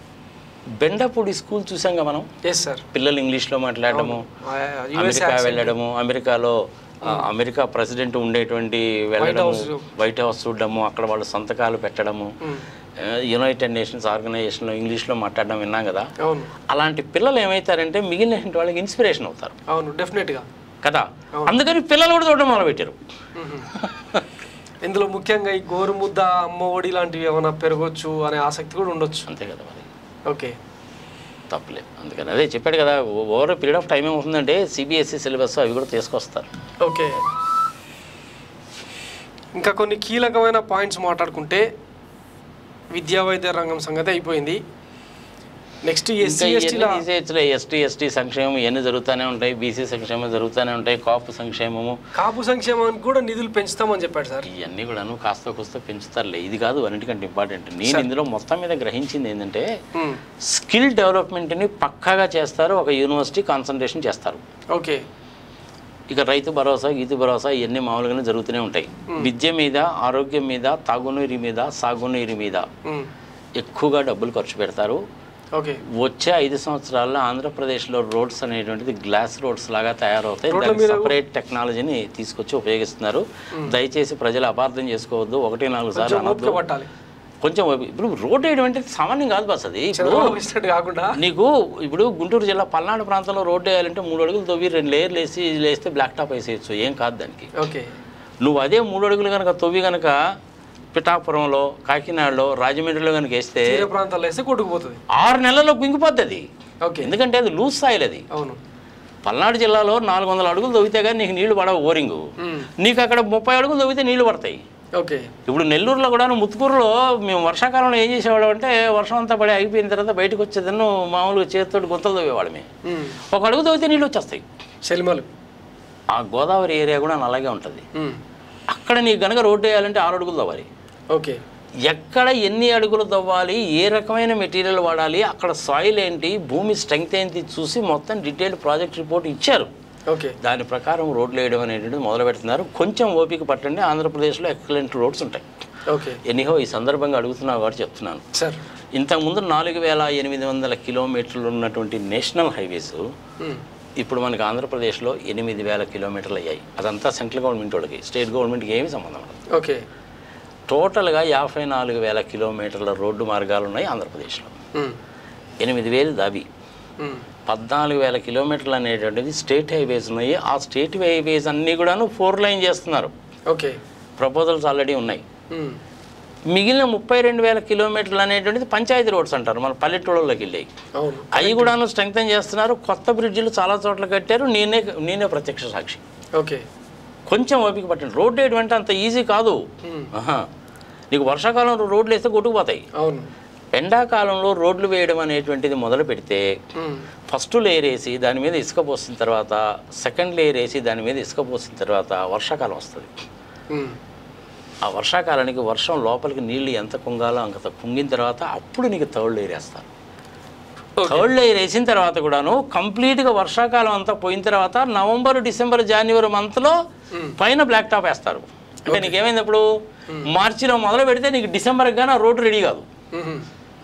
బెండపూడి స్కూల్ చూసాంగా మనం ఎస్ సార్ పిల్లలు ఇంగ్లీష్లో మాట్లాడడము అమెరికా వెళ్ళడము అమెరికాలో ఆ, అమెరికా ప్రెసిడెంట్ ఉండేటువంటి వెళ్ళడము House. వైట్ హౌస్ చూడడము అక్కడ వాళ్ళు సంతకాలు పెట్టడము ఆ, యునైటెడ్ నేషన్స్ ఆర్గనైజేషన్లో ఇంగ్లీష్లో మాట్లాడడం విన్నాం కదా అవును అలాంటి పిల్లలు ఏమవుతారంటే మిగిలిన వాళ్ళకి ఇన్స్పిరేషన్ అవుతారు అవును డెఫినెట్గా కదా అందుకని పిల్లలు కూడా చూడడం మొదలుపెట్టారు ఇందులో ముఖ్యంగా ఈ గోరుముద్ద అమ్మ ఒడి లాంటివి ఏమైనా పెరగవచ్చు అనే ఆసక్తి కూడా ఉండొచ్చు అంతే కదా మరి ఓకే తప్పలేదు అందుకని అదే చెప్పాడు కదా ఓవర్ పీరియడ్ ఆఫ్ టైం ఏమవుతుందంటే సిబిఎస్ఈ సిలబస్ అవి కూడా తీసుకొస్తారు ఓకే ఇంకా కొన్ని కీలకమైన పాయింట్స్ మాట్లాడుకుంటే విద్యా వైద్య రంగం సంగతి అయిపోయింది నెక్స్ట్ ఎస్సీ ఎస్టీల తీసేయచ్చులే ఎస్టీ ఎస్టీ సంక్షేమం ఇవన్నీ జరుగుతూనే ఉంటాయి బీసీ సంక్షేమం జరుగుతూనే ఉంటాయి కాపు సంక్షేమము కాపు సంక్షేమానికి కూడా నిధులు పెంచుతామని చెప్పాడు సార్ ఇవన్నీ కూడాను కాస్త కూస్త పెంచుతారులే ఇది కాదు అన్నిటికంటే ఇంపార్టెంట్ నేను ఇందులో మొత్తం మీద గ్రహించింది ఏంటంటే ఉమ్, స్కిల్ డెవలప్మెంట్ని పక్కాగా చేస్తారు ఒక యూనివర్సిటీ కాన్సన్ట్రేషన్ చేస్తారు ఓకే ఇక రైతు భరోసా గీతు భరోసా ఇవన్నీ మామూలుగానే జరుగుతూనే ఉంటాయి విద్య మీద ఆరోగ్యం మీద తాగునీరు మీద సాగునీరు మీద ఉమ్, ఎక్కువగా డబ్బులు ఖర్చు పెడతారు ఓకే వచ్చే ఐదు సంవత్సరాల్లో ఆంధ్రప్రదేశ్లో రోడ్స్ అనేటువంటిది గ్లాస్ రోడ్స్ లాగా తయారవుతాయి రోడ్ల దానికి మీద సపరేట్ టెక్నాలజీని తీసుకొచ్చి ఉపయోగిస్తున్నారు దయచేసి ప్రజలు అపార్థం చేసుకోవద్దు ఒకటి నాలుగు సార్లు కొంచెం ఓపిక అనొద్దు పట్టాలి కొంచెం ఓపి- ఇప్పుడు రోడ్ వేయడం అంటే సామాన్యం కాదు బస్ అది ఇప్పుడు చంద్రబాబు ఇచ్చినట్టు కాకుండా నీకు ఇప్పుడు గుంటూరు జిల్లా పల్నాడు ప్రాంతంలో రోడ్డు వేయాలంటే మూడు అడుగులు తవ్వి రెండు లేయర్లు వేసి లేస్తే బ్లాక్ టాప్ వేసేయచ్చు ఏం కాదు దానికి ఓకే నువ్వు అదే మూడు అడుగులు కనుక తవ్వి కనుక పిఠాపురంలో కాకినాడలో రాజమండ్రిలో కనుక వేస్తే తీర ప్రాంతాల్లో వేస్తే కొట్టుకుపోతుంది ఆరు నెలల్లో కుంగిపోద్ది అది ఓకే ఎందుకంటే అది లూజ్ సాయిల్ అది అవును పల్నాడు జిల్లాలో నాలుగు వందల అడుగులు తవ్వితే కానీ నీకు నీళ్లు పడవు ఓరింగు మ్మ్. నీకు అక్కడ ముప్పై అడుగులు తవ్వితే నీళ్లు పడతాయి ఓకే ఇప్పుడు నెల్లూరులో కూడా ముత్తుకూరులో మేము వర్షాకాలంలో ఏం చేసేవాళ్ళం అంటే వర్షం అంతా పడి అయిపోయిన తర్వాత బయటకు వచ్చేదన్ను మామూలుగా చేతితోటి గుంతలు తవ్వేవాళ్ళమే ఉమ్. ఒక అడుగు తవ్వితే నీళ్ళు వచ్చేస్తాయి శలిమలు ఆ గోదావరి ఏరియా కూడా అలాగే ఉంటుంది ఉమ్. అక్కడ నీకు గనక రోడ్డు వేయాలంటే ఆరు అడుగులు తవ్వాలి ఓకే ఎక్కడ ఎన్ని అడుగులు తవ్వాలి ఏ రకమైన మెటీరియల్ వాడాలి అక్కడ సాయిల్ ఏంటి భూమి స్ట్రెంగ్త్ ఏంటి చూసి మొత్తం డీటెయిల్ ప్రాజెక్ట్ రిపోర్ట్ ఇచ్చారు ఓకే దాని ప్రకారం రోడ్లు వేయడం అనేటువంటిది మొదలు పెడుతున్నారు కొంచెం ఓపిక పట్టండి ఆంధ్రప్రదేశ్లో ఎక్సలెంట్ రోడ్స్ ఉంటాయి ఓకే ఎనీహో ఈ సందర్భంగా అడుగుతున్నావు కాబట్టి చెప్తున్నాను సార్ ఇంతకుముందు నాలుగు వేల ఎనిమిది వందల కిలోమీటర్లు ఉన్నటువంటి నేషనల్ హైవేస్ ఉమ్. ఇప్పుడు మనకి ఆంధ్రప్రదేశ్లో ఎనిమిది వేల కిలోమీటర్లు అయ్యాయి అదంతా సెంట్రల్ గవర్నమెంట్ వాళ్ళకి స్టేట్ గవర్నమెంట్కి ఏమీ సంబంధం ఉండదు ఓకే టోటల్గా యాభై నాలుగు వేల కిలోమీటర్ల రోడ్డు మార్గాలు ఉన్నాయి ఆంధ్రప్రదేశ్లో ఉమ్. ఎనిమిది వేలు దావి ఉమ్. పద్నాలుగు వేల కిలోమీటర్లు అనేటువంటిది స్టేట్ హైవేస్ ఉన్నాయి ఆ స్టేట్ హైవేస్ అన్నీ కూడాను ఫోర్ లైన్ చేస్తున్నారు ఓకే ప్రపోజల్స్ ఆల్రెడీ ఉన్నాయి ఉమ్. మిగిలిన ముప్పై రెండు వేల కిలోమీటర్లు అనేటువంటిది పంచాయతీ రోడ్స్ అంటారు మన పల్లెటూళ్ళలోకి వెళ్ళాయి అవును అవి కూడాను స్ట్రెంగ్తన్ చేస్తున్నారు కొత్త బ్రిడ్జిలు చాలా చోట్ల కట్టారు నేనే నేనే ప్రత్యక్ష సాక్షి ఓకే కొంచెం ఓపిక పట్టండి రోడ్డు వేయడం అంటే అంత ఈజీ కాదు ఉమ్. ఆహా. నీకు వర్షాకాలంలో రోడ్లు వేస్తే కొట్టుకుపోతాయి అవును ఎండాకాలంలో రోడ్లు వేయడం అనేటువంటిది మొదలు పెడితే ఉమ్. ఫస్ట్ లేయర్ వేసి దాని మీద ఇసుక పోసిన తర్వాత సెకండ్ లేయర్ వేసి దాని మీద ఇసుక పోసిన తర్వాత వర్షాకాలం వస్తుంది ఉమ్. ఆ వర్షాకాలానికి వర్షం లోపలికి నీళ్లు ఎంత కుంగాలో అంత కుంగిన తర్వాత అప్పుడు నీకు థర్డ్ లేయర్ వేస్తారు ఓకే థర్డ్ లేయర్ వేసిన తర్వాత కూడాను కంప్లీట్గా వర్షాకాలం అంతా పోయిన తర్వాత నవంబర్ డిసెంబర్ జనవరి మంత్లో పైన బ్లాక్ టాప్ వేస్తారు అంటే నీకేమైంది అప్పుడు మార్చిలో మొదలు పెడితే నీకు డిసెంబర్కి కానీ ఆ రోడ్డు రెడీ కాదు ఉమ్.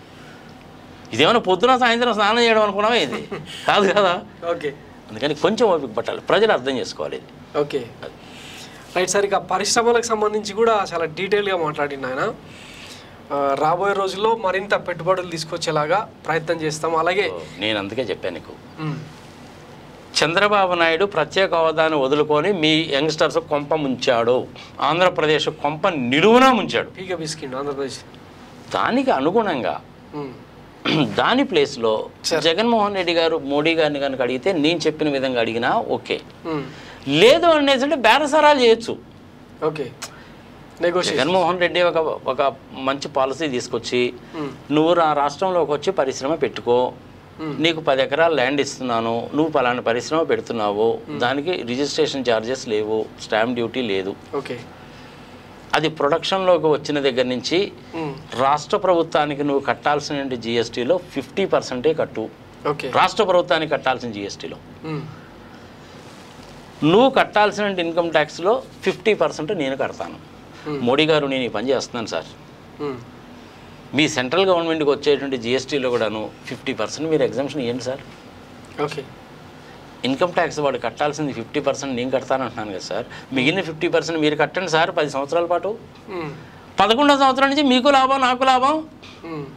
ఇదేమైనా పొద్దున సాయంత్రం స్నానం చేయడం అనుకున్నావా ఇది కాదు కదా ఓకే అందుకని కొంచెం ఓపిక పట్టాలి ప్రజలు అర్థం చేసుకోవాలి ఇది ఓకే రైట్ సార్ ఇక పరిశ్రమలకు సంబంధించి కూడా చాలా డీటెయిల్గా మాట్లాడిన ఆయన ఆ, రాబోయే రోజుల్లో మరింత పెట్టుబడులు తీసుకొచ్చేలాగా ప్రయత్నం చేస్తాం అలాగే నేను అందుకే చెప్పాను నీకు ఉమ్. చంద్రబాబు నాయుడు ప్రత్యేక హోదాను వదులుకొని మీ యంగ్స్టర్స్ కొంప ముంచాడు ఆంధ్రప్రదేశ్ కొంప నిలువునా ముంచాడు పీక బిస్కిండ్ ఆంధ్రప్రదేశ్ దానికి అనుగుణంగా ఉమ్. దాని ప్లేస్లో Sir. జగన్మోహన్ రెడ్డి గారు మోడీ గారిని కనుక అడిగితే నేను చెప్పిన విధంగా అడిగినా ఓకే ఉమ్. లేదు అనేసి అంటే బేరసరాలు చేయొచ్చు ఓకే నెగోషియేషన్ జగన్మోహన్ రెడ్డి ఒక ఒక మంచి పాలసీ తీసుకొచ్చి ఉమ్. నువ్వు నా రాష్ట్రంలోకి వచ్చి పరిశ్రమ పెట్టుకో Hmm. నీకు పది ఎకరాల ల్యాండ్ ఇస్తున్నాను నువ్వు పలానా పరిశ్రమ పెడుతున్నావు దానికి రిజిస్ట్రేషన్ ఛార్జెస్ లేవు స్టాంప్ డ్యూటీ లేదు ఓకే అది ప్రొడక్షన్లోకి వచ్చిన దగ్గర నుంచి ఉమ్. రాష్ట్ర ప్రభుత్వానికి నువ్వు కట్టాల్సిన జిఎస్టీలో ఫిఫ్టీ పర్సెంటే కట్టు ఓకే రాష్ట్ర ప్రభుత్వానికి కట్టాల్సిన జిఎస్టీలో ఉమ్. నువ్వు కట్టాల్సిన ఇన్కమ్ ట్యాక్స్లో ఫిఫ్టీ పర్సెంట్ నేను కడతాను Hmm. మోడీ గారు నేను ఈ పని చేస్తున్నాను సార్ ఉమ్. మీ సెంట్రల్ గవర్నమెంట్కి వచ్చేటువంటి జిఎస్టీలో కూడాను ఫిఫ్టీ పర్సెంట్ మీరు ఎగ్జామ్షన్ ఇవ్వండి సార్ ఓకే ఇన్కమ్ ట్యాక్స్ వాడు కట్టాల్సింది ఫిఫ్టీ పర్సెంట్ నేను కడతానంటున్నాను కదా సార్ మిగిలిన ఫిఫ్టీ పర్సెంట్ మీరు కట్టండి సార్ పది సంవత్సరాల పాటు ఉమ్. పదకొండో సంవత్సరం నుంచి మీకు లాభం నాకు లాభం ఉమ్.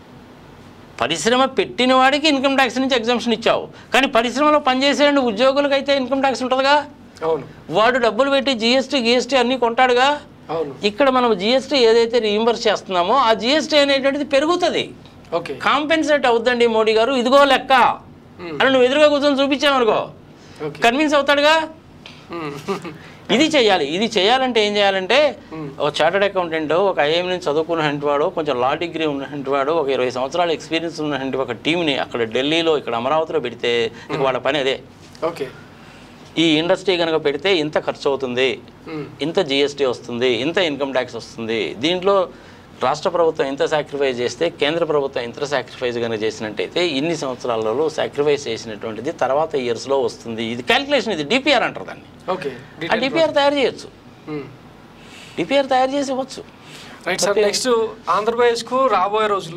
పరిశ్రమ పెట్టిన వాడికి ఇన్కమ్ ట్యాక్స్ నుంచి ఎగ్జామ్షన్ ఇచ్చావు కానీ పరిశ్రమలో పనిచేసే ఉద్యోగులకు అయితే ఇన్కమ్ ట్యాక్స్ ఉంటుందిగా అవును వాడు డబ్బులు పెట్టి జిఎస్టీ గిఎస్టీ అన్నీ కొంటాడుగా అవును ఇక్కడ మనం జిఎస్టీ ఏదైతే రీఇంబర్స్ చేస్తున్నామో ఆ జిఎస్టీ అనేటువంటిది పెరుగుతుంది ఓకే కాంపెన్సేట్ అవుద్దండి మోడీ గారు ఇదిగో లెక్క ఉమ్. అని నువ్వు ఎదురుగా కూర్చొని చూపించావనుకో ఓకే కన్విన్స్ అవుతాడుగా ఉమ్. ఇది చేయాలి ఇది చేయాలంటే ఏం చేయాలంటే Hmm. ఒక చార్టెడ్ అకౌంటెంట్ ఒక ఐఎం నుంచి చదువుకున్నటువంటి వాడు కొంచెం లా డిగ్రీ ఉన్నటువంటి వాడు ఒక ఇరవై సంవత్సరాల ఎక్స్పీరియన్స్ ఉన్నటువంటి ఒక టీంని అక్కడ ఢిల్లీలో ఇక్కడ అమరావతిలో పెడితే ఇక వాళ్ళ పని అదే ఓకే ఈ ఇండస్ట్రీ కనుక పెడితే ఇంత ఖర్చు అవుతుంది ఉమ్. ఇంత జిఎస్టీ వస్తుంది ఇంత ఇన్కమ్ ట్యాక్స్ వస్తుంది దీంట్లో రాష్ట్ర ప్రభుత్వం ఎంత సాక్రిఫైస్ చేస్తే కేంద్ర ప్రభుత్వం ఎంత సాక్రిఫైస్ కనుక చేసినట్టయితే ఇన్ని సంవత్సరాలలో సాక్రిఫైస్ చేసినటువంటిది తర్వాత ఇయర్స్లో వస్తుంది ఇది క్యాల్కులేషన్ ఇది డిపిఆర్ అంటారు దాన్ని ఓకే ఆ డిపిఆర్ తయారు చేయొచ్చు ఉమ్. డిపిఆర్ తయారు చేసి ఇవ్వచ్చు రైట్ సార్ నెక్స్ట్ ఆంధ్రప్రదేశ్కు రాబోయే రోజుల్లో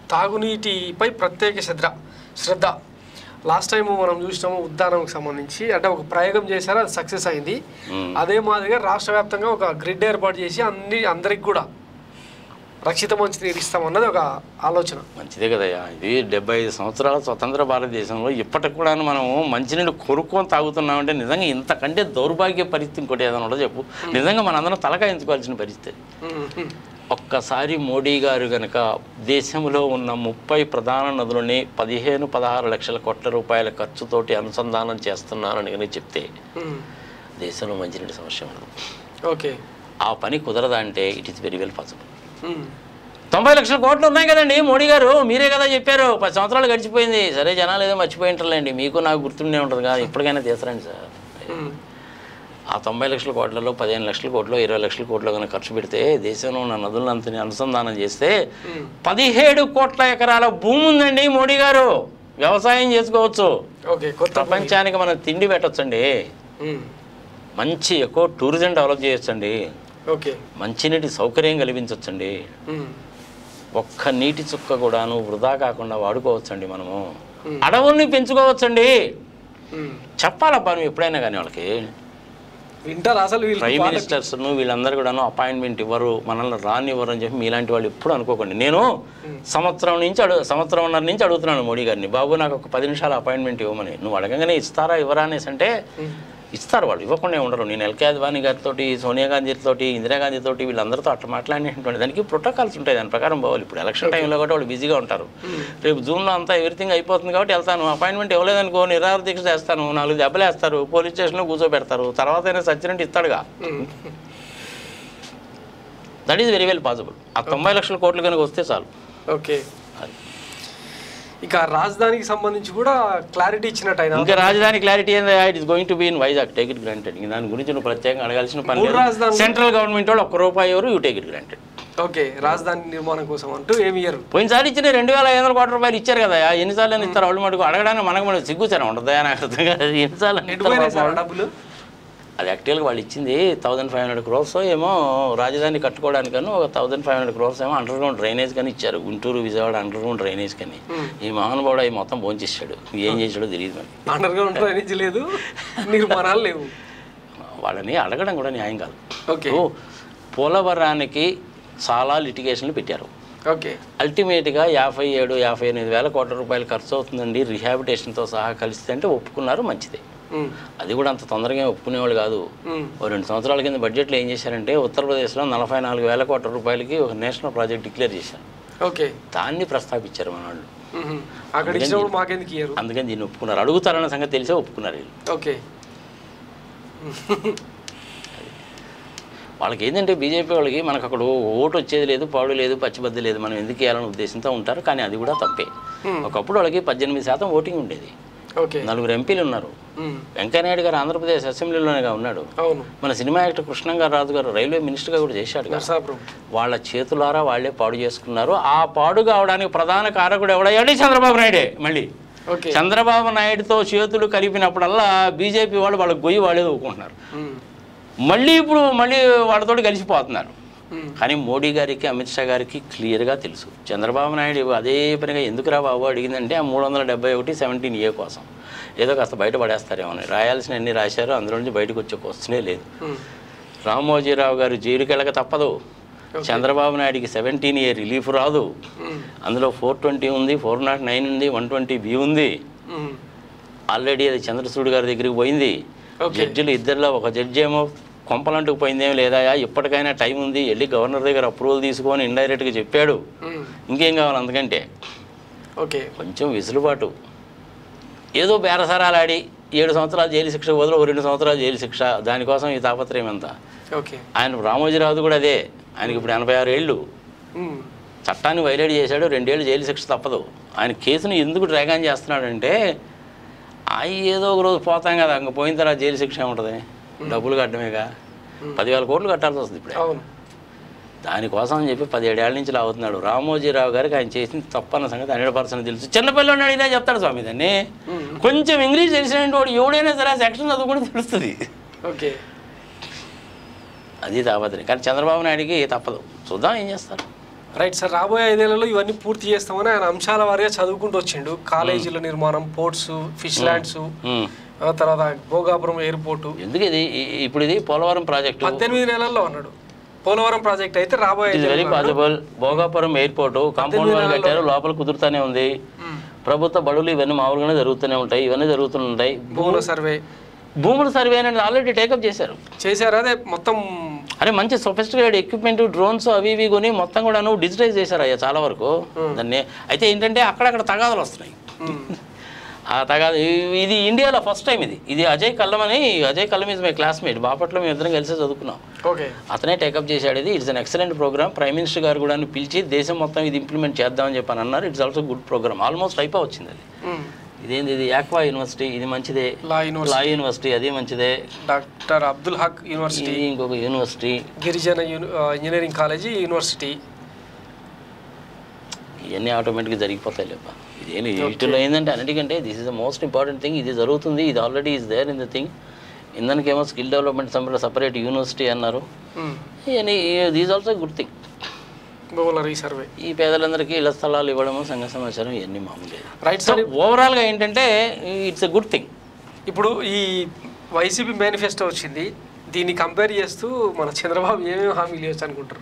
తాగునీటిపై ప్రత్యేక శ్రద్ధ శ్రద్ధ లాస్ట్ టైం మనం చూసినాము ఉద్దానంకి సంబంధించి అంటే ఒక ప్రయోగం చేశారు అది సక్సెస్ అయింది మ్మ్. అదే మాదిరిగా రాష్ట్ర వ్యాప్తంగా ఒక గ్రిడ్ ఏర్పాటు చేసి అన్ని అందరికి కూడా రక్షిత మంచినీరు ఇస్తామన్నది ఒక ఆలోచన మంచిదే కదయ్యా ఇది డెబ్బై ఐదు సంవత్సరాల స్వతంత్ర భారతదేశంలో ఇప్పటికి కూడా మనం మంచినీళ్ళు కొనుక్కొని తాగుతున్నామంటే నిజంగా ఇంతకంటే దౌర్భాగ్య పరిస్థితి ఇంకోటి ఏదైనా ఉండదో చెప్పు నిజంగా మనందరం తలకాయ ఎంచుకోవాల్సిన పరిస్థితి మ్మ్. ఒక్కసారి మోడీ గారు కనుక దేశంలో ఉన్న ముప్పై ప్రధాన నదులని పదిహేను పదహారు లక్షల కోట్ల రూపాయల ఖర్చుతోటి అనుసంధానం చేస్తున్నానని కనుక చెప్తే మ్మ్. దేశంలో మంచినీటి సమస్య ఉండదు ఓకే ఆ పని కుదరదా అంటే it is very well possible మ్మ్. తొంభై లక్షల కోట్లు ఉన్నాయి కదండి మోడీ గారు మీరే కదా చెప్పారు పది సంవత్సరాలు గడిచిపోయింది సరే జనాలు ఏదో మర్చిపోయి ఉంటారులేండి మీకు నాకు గుర్తుండే ఉంటుంది కదా ఇప్పటికైనా తీసరండి సార్ మ్మ్. ఆ తొంభై లక్షల కోట్లలో పదిహేను లక్షల కోట్లు ఇరవై లక్షల కోట్లు కనుక ఖర్చు పెడితే దేశంలో ఉన్న నదులంతని అనుసంధానం చేస్తే మ్మ్. పదిహేడు కోట్ల ఎకరాల భూమి ఉందండి మోడీ గారు వ్యవసాయం చేసుకోవచ్చు ఓకే కొత్త ప్రపంచానికి మనం తిండి పెట్టొచ్చండి మ్మ్. మంచి ఎక్కువ టూరిజం డెవలప్ చేయొచ్చండి ఓకే మంచినీటి సౌకర్యం కల్పించవచ్చండి మ్మ్. ఒక్క నీటి చుక్క కూడాను వృధా కాకుండా వాడుకోవచ్చండి మనము Hmm. అడవుల్ని పెంచుకోవచ్చండి మ్మ్. చెప్పాలబ్బా నువ్వు ఎప్పుడైనా కానీ వాళ్ళకి వింటారు అసలు వీళ్ళు ప్రైమ్ మినిస్టర్స్ వీళ్ళందరూ కూడాను అపాయింట్మెంట్ ఇవ్వరు మనల్ని రానివ్వరు అని చెప్పి మీలాంటి వాళ్ళు ఎప్పుడు అనుకోకండి నేను సంవత్సరం నుంచి అడుగు సంవత్సరంన్నర నుంచి అడుగుతున్నాను మోడీ గారిని బాబు నాకు ఒక పది నిమిషాలు అపాయింట్మెంట్ ఇవ్వమని నువ్వు అడగగానే ఇస్తారా ఇవ్వరా అనేసి అంటే ఇస్తారు వాళ్ళు ఇవ్వకుండా ఉండరు నేను ఎల్కే అద్వానీ గారితో సోనియా గాంధీతో ఇందిరాగాంధీతో వీళ్ళందరితో అట్లా మాట్లాడినటువంటి దానికి ప్రోటోకాల్స్ ఉంటాయి దాని ప్రకారం పోవాలి ఇప్పుడు ఎలక్షన్ టైంలో కూడా వాళ్ళు బిజీగా ఉంటారు రేపు జూన్లో అంతా ఎవ్రీథింగ్ అయిపోతుంది కాబట్టి వెళ్తాను అపాయింట్మెంట్ ఇవ్వలేదనుకో నిరాహార దీక్ష చేస్తాను నాలుగు దెబ్బలు వేస్తారు పోలీస్ స్టేషన్లో కూర్చోబెడతారు తర్వాత అయినా సచ్చినట్టు ఇస్తాడుగా మ్మ్. That is very well possible ఆ తొంభై లక్షల కోట్లు కనుక వస్తే చాలు ఓకే అది. ఇక రాజధానికి సంబంధించి కూడా క్లారిటీ ఇచ్చినట్టు ఆయన ఇంకా రాజధాని క్లారిటీ ఏంది it is going to be in Vizag take it granted ఇంక దాని గురించి నువ్వు ప్రత్యేకంగా అడగాల్సిన పని మూడు లేదు రాజధానులు- సెంట్రల్ గవర్నమెంట్ వాళ్ళు ఒక్క రూపాయి ఎవరు you take it granted okay రాజధాని నిర్మాణం కోసం అంటూ ఏమి ఇయ్యరు పోయినసారి ఇచ్చిన రెండు వేల ఐదు వందల కోట్ల రూపాయలు ఇచ్చారు కదా ఎన్నిసార్లు అని ఇస్తారు వాళ్ళు మటుకు అడగడానికి మనకు మనం సిగ్గుచారం ఉండదా నాకు అర్థం కాదు ఎన్నిసార్లు అని ఇస్తారు ఎటుపోయినాయి పాపం సార్ వాళ్ళు? డబ్బులు అది యాక్చువల్గా వాళ్ళు ఇచ్చింది థౌసండ్ ఫైవ్ హండ్రెడ్ క్రోర్స్ ఏమో రాజధాని కట్టుకోవడానికను ఒక థౌసండ్ ఫైవ్ హండ్రెడ్ క్రోర్స్ ఏమో అండర్ గ్రౌండ్ డ్రైనేజ్ కానీ ఇచ్చారు Guntur Vijayawada under ground drainage కానీ ఈ మహానుభావుడు అవి మొత్తం భోంచేసాడు ఏం చేసాడో తెలియదు మనకి అండర్ గ్రౌండ్ డ్రైనేజ్ లేదు నిర్మాణాలు లేవు వాళ్ళని అడగడం కూడా న్యాయం కాదు ఓకే ఓ, పోలవరానికి చాలా లిటిగేషన్లు పెట్టారు ఓకే అల్టిమేట్గా యాభై ఏడు యాభై ఎనిమిది వేల కోట్ల రూపాయలు ఖర్చు అవుతుందండి రిహాబిటేషన్తో సహా కలిస్తే అంటే ఒప్పుకున్నారు మంచిదే మ్మ్. అది కూడా అంత తొందరగా ఏం ఒప్పుకునేవాళ్ళు కాదు మ్మ్. ఓ రెండు సంవత్సరాల కింద బడ్జెట్లో ఏం చేశారంటే ఉత్తరప్రదేశ్లో నలభై నాలుగు వేల కోట్ల రూపాయలకి ఒక నేషనల్ ప్రాజెక్ట్ డిక్లేర్ చేశారు ఓకే దాన్ని ప్రస్తావించారు మన వాళ్ళు మ్మ్. అక్కడ ఇచ్చినప్పుడు మాకెందుకు ఇయ్యరు అందుకని దీన్ని ఒప్పుకున్నారు అడుగుతారన్న సంగతి తెలిసే ఒప్పుకున్నారు వీళ్ళు ఓకే వాళ్ళకి ఏంటంటే బీజేపీ వాళ్ళకి మనకు అక్కడ ఓటు వచ్చేది లేదు పాడు లేదు పచ్చిబద్ది లేదు మనం ఎందుకు వేయాలనే ఉద్దేశంతో ఉంటారు కానీ అది కూడా తప్పే Hmm. ఒకప్పుడు వాళ్ళకి పద్దెనిమిది శాతం ఓటింగ్ ఉండేది ఓకే నలుగురు ఎంపీలు ఉన్నారు మ్మ్. వెంకయ్యనాయుడు గారు ఆంధ్రప్రదేశ్ అసెంబ్లీలోనేగా ఉన్నాడు అవును మన సినిమా యాక్టర్ కృష్ణంగారు రాజు గారు రైల్వే మినిస్టర్గా కూడా చేశాడు కదా. నరసాపురం వాళ్ళ చేతులారా వాళ్ళే పాడు చేసుకున్నారు ఆ పాడు కావడానికి ప్రధాన కారకుడు ఎవడయ్యాడు చంద్రబాబు నాయుడే మళ్ళీ ఓకే చంద్రబాబు నాయుడుతో చేతులు కలిపినప్పుడల్లా బీజేపీ వాళ్ళు వాళ్ళ గొయ్యి వాళ్ళే ఊరుకుంటున్నారు మ్మ్. మళ్ళీ ఇప్పుడు మళ్ళీ వాళ్ళతో కలిసిపోతున్నారు మ్మ్. కానీ మోడీ గారికి అమిత్ షా గారికి క్లియర్గా తెలుసు చంద్రబాబు నాయుడు అదే పనిగా ఎందుకురా బాబు అడిగిందంటే ఆ మూడు వందల డెబ్బై ఒకటి సెవెంటీన్ ఏ కోసం ఏదో కాస్త బయట పడేస్తారేమో అని రాయాల్సిన అన్ని రాశారు అందులో నుంచి బయటకు వచ్చే క్వశ్చనే లేదు మ్మ్. రామోజీరావు గారు జైలుకి వెళ్ళక తప్పదు చంద్రబాబు నాయుడికి సెవెంటీన్ ఏ రిలీఫ్ రాదు మ్మ్. అందులో ఫోర్ ట్వంటీ ఉంది ఫోర్ నాట్ నైన్ ఉంది వన్ ట్వంటీ బి ఉంది మ్మ్. ఆల్రెడీ అది చంద్రచూడ్ గారి దగ్గరికి పోయింది ఓకే. జడ్జిలు ఇద్దరిలో ఒక జడ్జి ఏమో కొంపలంటుకు పోయిందేం లేదా ఇప్పటికైనా టైం ఉంది వెళ్ళి గవర్నర్ దగ్గర అప్రూవల్ తీసుకొని ఇండైరెక్ట్గా చెప్పాడు మ్మ్. ఇంకేం కావాలి అందుకంటే ఓకే కొంచెం విసులుబాటు ఏదో బేరసారాలు ఆడి ఏడు సంవత్సరాలు జైలు శిక్ష బదులు ఒక రెండు సంవత్సరాలు జైలు శిక్ష దానికోసం ఈ తాపత్రయం ఎంత ఓకే ఆయన రామోజీరావు కూడా అదే ఆయనకి ఇప్పుడు ఎనభై ఆరు ఏళ్ళు మ్మ్. చట్టాన్ని వైలేట్ చేశాడు రెండేళ్ళు జైలు శిక్ష తప్పదు ఆయన కేసును ఎందుకు డ్రాగాన్ చేస్తున్నాడంటే ఆ ఏదో ఒక రోజు పోతాం కదా ఇంక పోయిన తర్వాత జైలు శిక్ష ఏముంటుంది డబ్బులు కట్టమేగా పదివేల కోట్లు కట్టాల్సి వస్తుంది ఇప్పుడే అవును దానికోసం అని చెప్పి పదిహేడేళ్ల నుంచి లావుతున్నాడు రామోజీరావు గారికి ఆయన చేసింది తప్పన్న సంగతి హండ్రెడ్ పర్సెంట్ తెలుసు చిన్నపిల్లని అడిగినా చెప్తాడు స్వామి దాన్ని కొంచెం ఇంగ్లీష్ తెలిసిన వాడు ఎవడైనా సరే ఆ సెక్షన్ చదువుకుంటే తెలుస్తుంది ఓకే అది తాపత్రయం కానీ చంద్రబాబు నాయుడికి తప్పదు చూద్దాం ఏం చేస్తారు రైట్ సార్ రాబోయే ఐదేళ్లలో ఇవన్నీ పూర్తి చేస్తామని ఆయన అంశాల వారిగా చదువుకుంటూ వచ్చిండు కాలేజీల నిర్మాణం పోర్ట్స్ ఫిష్ ల్యాండ్స్ ఉమ్. ఆ తర్వాత భోగాపురం ఎయిర్పోర్టు ఎందుకు ఇది ఈ- ఇప్పుడు ఇది పోలవరం ప్రాజెక్టు పద్దెనిమిది నెలల్లో అన్నాడు పోలవరం ప్రాజెక్ట్ అయితే రాబోయే ఇట్ ఇస్ వెరీ ఐదేళ్లలో possible Bhogapuram airport compound wall కట్టారు లోపల కుదురుతూనే ఉంది మ్మ్. ప్రభుత్వ బడులు ఇవన్నీ మామూలుగానే జరుగుతూనే ఉంటాయి ఇవన్నీ జరుగుతుంటాయి భూముల సర్వే భూముల సర్వే అనేది ఆల్రెడీ టేకప్ చేశారు చేశారు అదే మొత్తం అరే మంచి సొఫిస్టికేటెడ్ ఎక్విప్మెంట్ డ్రోన్స్ అవి ఇవి కొని మొత్తం కూడా నువ్వు డిజిటైజ్ చేశారు అయ్యా చాలా వరకు దాన్ని అయితే ఏంటంటే అక్కడక్కడ తగాదాలు వస్తున్నాయి మ్మ్. ఆ తగాద ఇ- ఇది ఇండియాలో ఫస్ట్ టైం ఇది ఇది అజయ్ కల్లం అని Ajay Kallam is my classmate బాపట్లో మేము ఇద్దరం కలిసి చదువుకున్నాం ఓకే అతనే టేకప్ చేశాడు ఇది it's an excellent program prime minister గారు కూడా పిలిచి దేశం మొత్తం ఇది ఇంప్లిమెంట్ చేద్దామని చెప్పని అన్నారు it's also good program almost అయిపో వచ్చింది అది మ్మ్. ఇదేంది ఇది యాక్వా యూనివర్సిటీ ఇది మంచిదే లా యూనివర్సిటీ లా యూనివర్సిటీ అది మంచిదే డాక్టర్ అబ్దుల్ హక్ యూనివర్సిటీ ఇది ఇంకొక యూనివర్సిటీ గిరిజన యూని- ఆ, ఇంజనీరింగ్ కాలేజీ యూనివర్సిటీ ఇవన్నీ ఆటోమేటిక్గా జరిగిపోతాయి లేప ఇదేమి వీటిలో ఏంటంటే అన్నిటికంటే this is the most important thing ఇది జరుగుతుంది ఇది already is there in the thing ఇందానికేమో స్కిల్ డెవలప్మెంట్ సంబంధించిన సపరేట్ యూనివర్సిటీ అన్నారు మ్మ్. ఇవన్నీ దీస్ ఆల్సో గుడ్ థింగ్ భూముల రీసర్వే ఈ పేదలందరికీ ఇళ్ల స్థలాలు ఇవ్వడము సంఘ సమాచారం ఇవన్నీ మామూలే రైట్ సో సార్ ఓవరాల్గా ఏంటంటే ఇట్స్ ఎ గుడ్ థింగ్ ఇప్పుడు ఈ వైసీపీ మేనిఫెస్టో వచ్చింది దీన్ని కంపేర్ చేస్తూ మన చంద్రబాబు ఏమేమి హామీలు ఇవ్వచ్చు అనుకుంటారు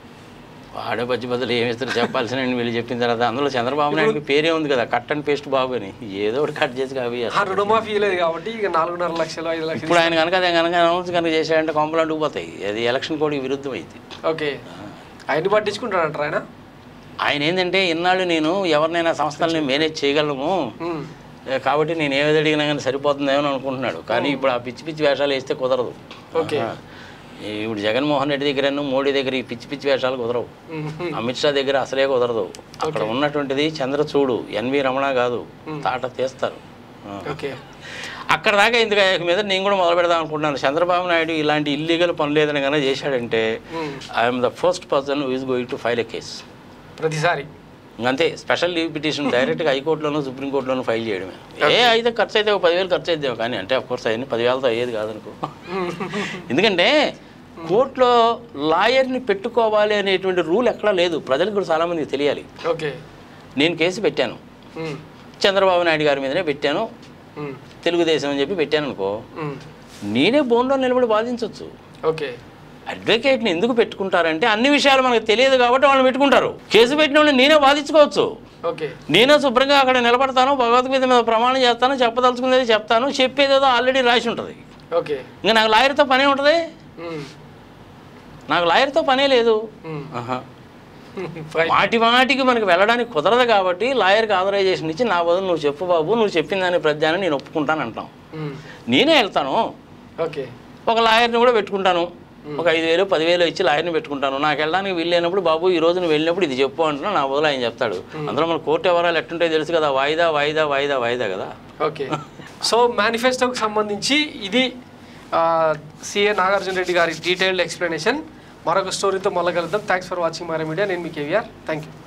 వాడే పచ్చి బదులు ఏమి ఇస్తారు చెప్పాల్సిన వీళ్ళు చెప్పిన తర్వాత అందులో చంద్రబాబు నాయుడు పేరే ఉంది కదా కట్ అండ్ పేస్ట్ బాబు అని ఏదో ఒకటి కట్ చేసి అవి ఆ రుణమాఫీ లేదు కాబట్టి ఇక నాలుగున్నర లక్షలు ఐదు లక్షలు ఇప్పుడు ఆయన కనుక అదే కనుక అనౌన్స్ కనుక చేశాడంటే కొంపలు అంటుకుపోతాయి అది ఎలక్షన్ కోడ్ విరుద్ధం అయింది ఓకే ఆయన్ని పట్టించుకుంటాడంటారు ఆయన ఆయన ఏంటంటే ఇన్నాళ్ళు నేను ఎవరినైనా సంస్థల్ని మేనేజ్ చేయగలము మ్మ్. ఏ, కాబట్టి నేను ఏది అడిగినా కానీ సరిపోతుందేమో అని అనుకుంటున్నాడు కానీ ఇప్పుడు ఆ పిచ్చి పిచ్చి వేషాలు వేస్తే కుదరదు ఓకే. ఆహా. ఇప్పుడు జగన్మోహన్ రెడ్డి దగ్గర మోడీ దగ్గర ఈ పిచ్చి పిచ్చి వేషాలు కుదరవు మ్మ్. అమిత్ షా దగ్గర అసలే కుదరదు అక్కడ ఉన్నటువంటిది చంద్రచూడు ఎన్వి రమణ కాదు తాట తీస్తారు ఆ. ఓకే అక్కడ దాకా ఇందుకు మీద నేను కూడా మొదలు పెడదాం అనుకుంటున్నాను చంద్రబాబు నాయుడు ఇలాంటి ఇల్లీగల్ పనులు ఏదైనా కానీ చేశాడంటే మ్మ్. I'm the first person who is going to file a case ప్రతిసారి అంతే స్పెషల్ లీవ్ పిటిషన్ డైరెక్ట్గా హైకోర్టులోనూ సుప్రీంకోర్టులోనూ ఫైల్ చేయడమే ఏ అయితే ఖర్చు అయితే ఒక పదివేలు ఖర్చు అయితే కానీ అంటే కోర్స్ అవన్నీ పదివేలతో అయ్యేది కాదనుకో ఎందుకంటే కోర్టులో లాయర్ని పెట్టుకోవాలి అనేటువంటి రూల్ ఎక్కడా లేదు ప్రజలకు కూడా చాలామందికి తెలియాలి ఓకే నేను కేసు పెట్టాను మ్మ్. చంద్రబాబు నాయుడు గారి మీదనే పెట్టాను మ్మ్. తెలుగుదేశం అని చెప్పి పెట్టాను అనుకో మ్మ్. నేనే బోన్లో నిలబడి వాదించవచ్చు ఓకే అడ్వకేట్ని ఎందుకు పెట్టుకుంటారంటే అన్ని విషయాలు మనకు తెలియదు కాబట్టి వాళ్ళని పెట్టుకుంటారు కేసు పెట్టిన వాళ్ళని నేనే వాదించుకోవచ్చు ఓకే నేనే శుభ్రంగా అక్కడ నిలబడతాను భగవద్గీత మీద ప్రమాణం చేస్తాను చెప్పదలుచుకునేది చెప్తాను చెప్పేదేదో ఆల్రెడీ రాసి ఉంటుంది ఓకే ఇంకా నాకు లాయర్తో పనే ఉంటుంది మ్మ్. నాకు లాయర్తో పనే లేదు మ్మ్. ఆహా. ఫైన్. మాటి మాటికి మనకు వెళ్ళడానికి కుదరదు కాబట్టి లాయర్కి ఆథరైజేషన్ ఇచ్చి నా బదులు నువ్వు చెప్పు బాబు నువ్వు చెప్పిన దాని ప్రజ్ఞాన్ని నేను ఒప్పుకుంటాను అంటాం మ్మ్. నేనే వెళ్తాను ఓకే ఒక లాయర్ని కూడా పెట్టుకుంటాను ఒక ఐదు వేలు పదివేలు ఇచ్చి లాయర్ని పెట్టుకుంటాను నాకు వెళ్ళడానికి వీలైనప్పుడు బాబు ఈ రోజు నువ్వు వెళ్ళినప్పుడు ఇది చెప్పు అంటున్నా నా బదులు ఆయన చెప్తాడు అందులో మన కోర్టు వివరాలు ఎట్టుంటే తెలుసు కదా వాయిదా వాయిదా వాయిదా వాయిదా కదా ఓకే సో మేనిఫెస్టోకి సంబంధించి ఇది సిఏ నాగార్జున రెడ్డి గారి డీటెయిల్డ్ ఎక్స్ప్లెనేషన్ మరొక స్టోరీతో మళ్ళీ కలుద్దాం థ్యాంక్స్ ఫర్ వాచింగ్ మరో మీడియా నేను మీ కేవీఆర్ థ్యాంక్ యూ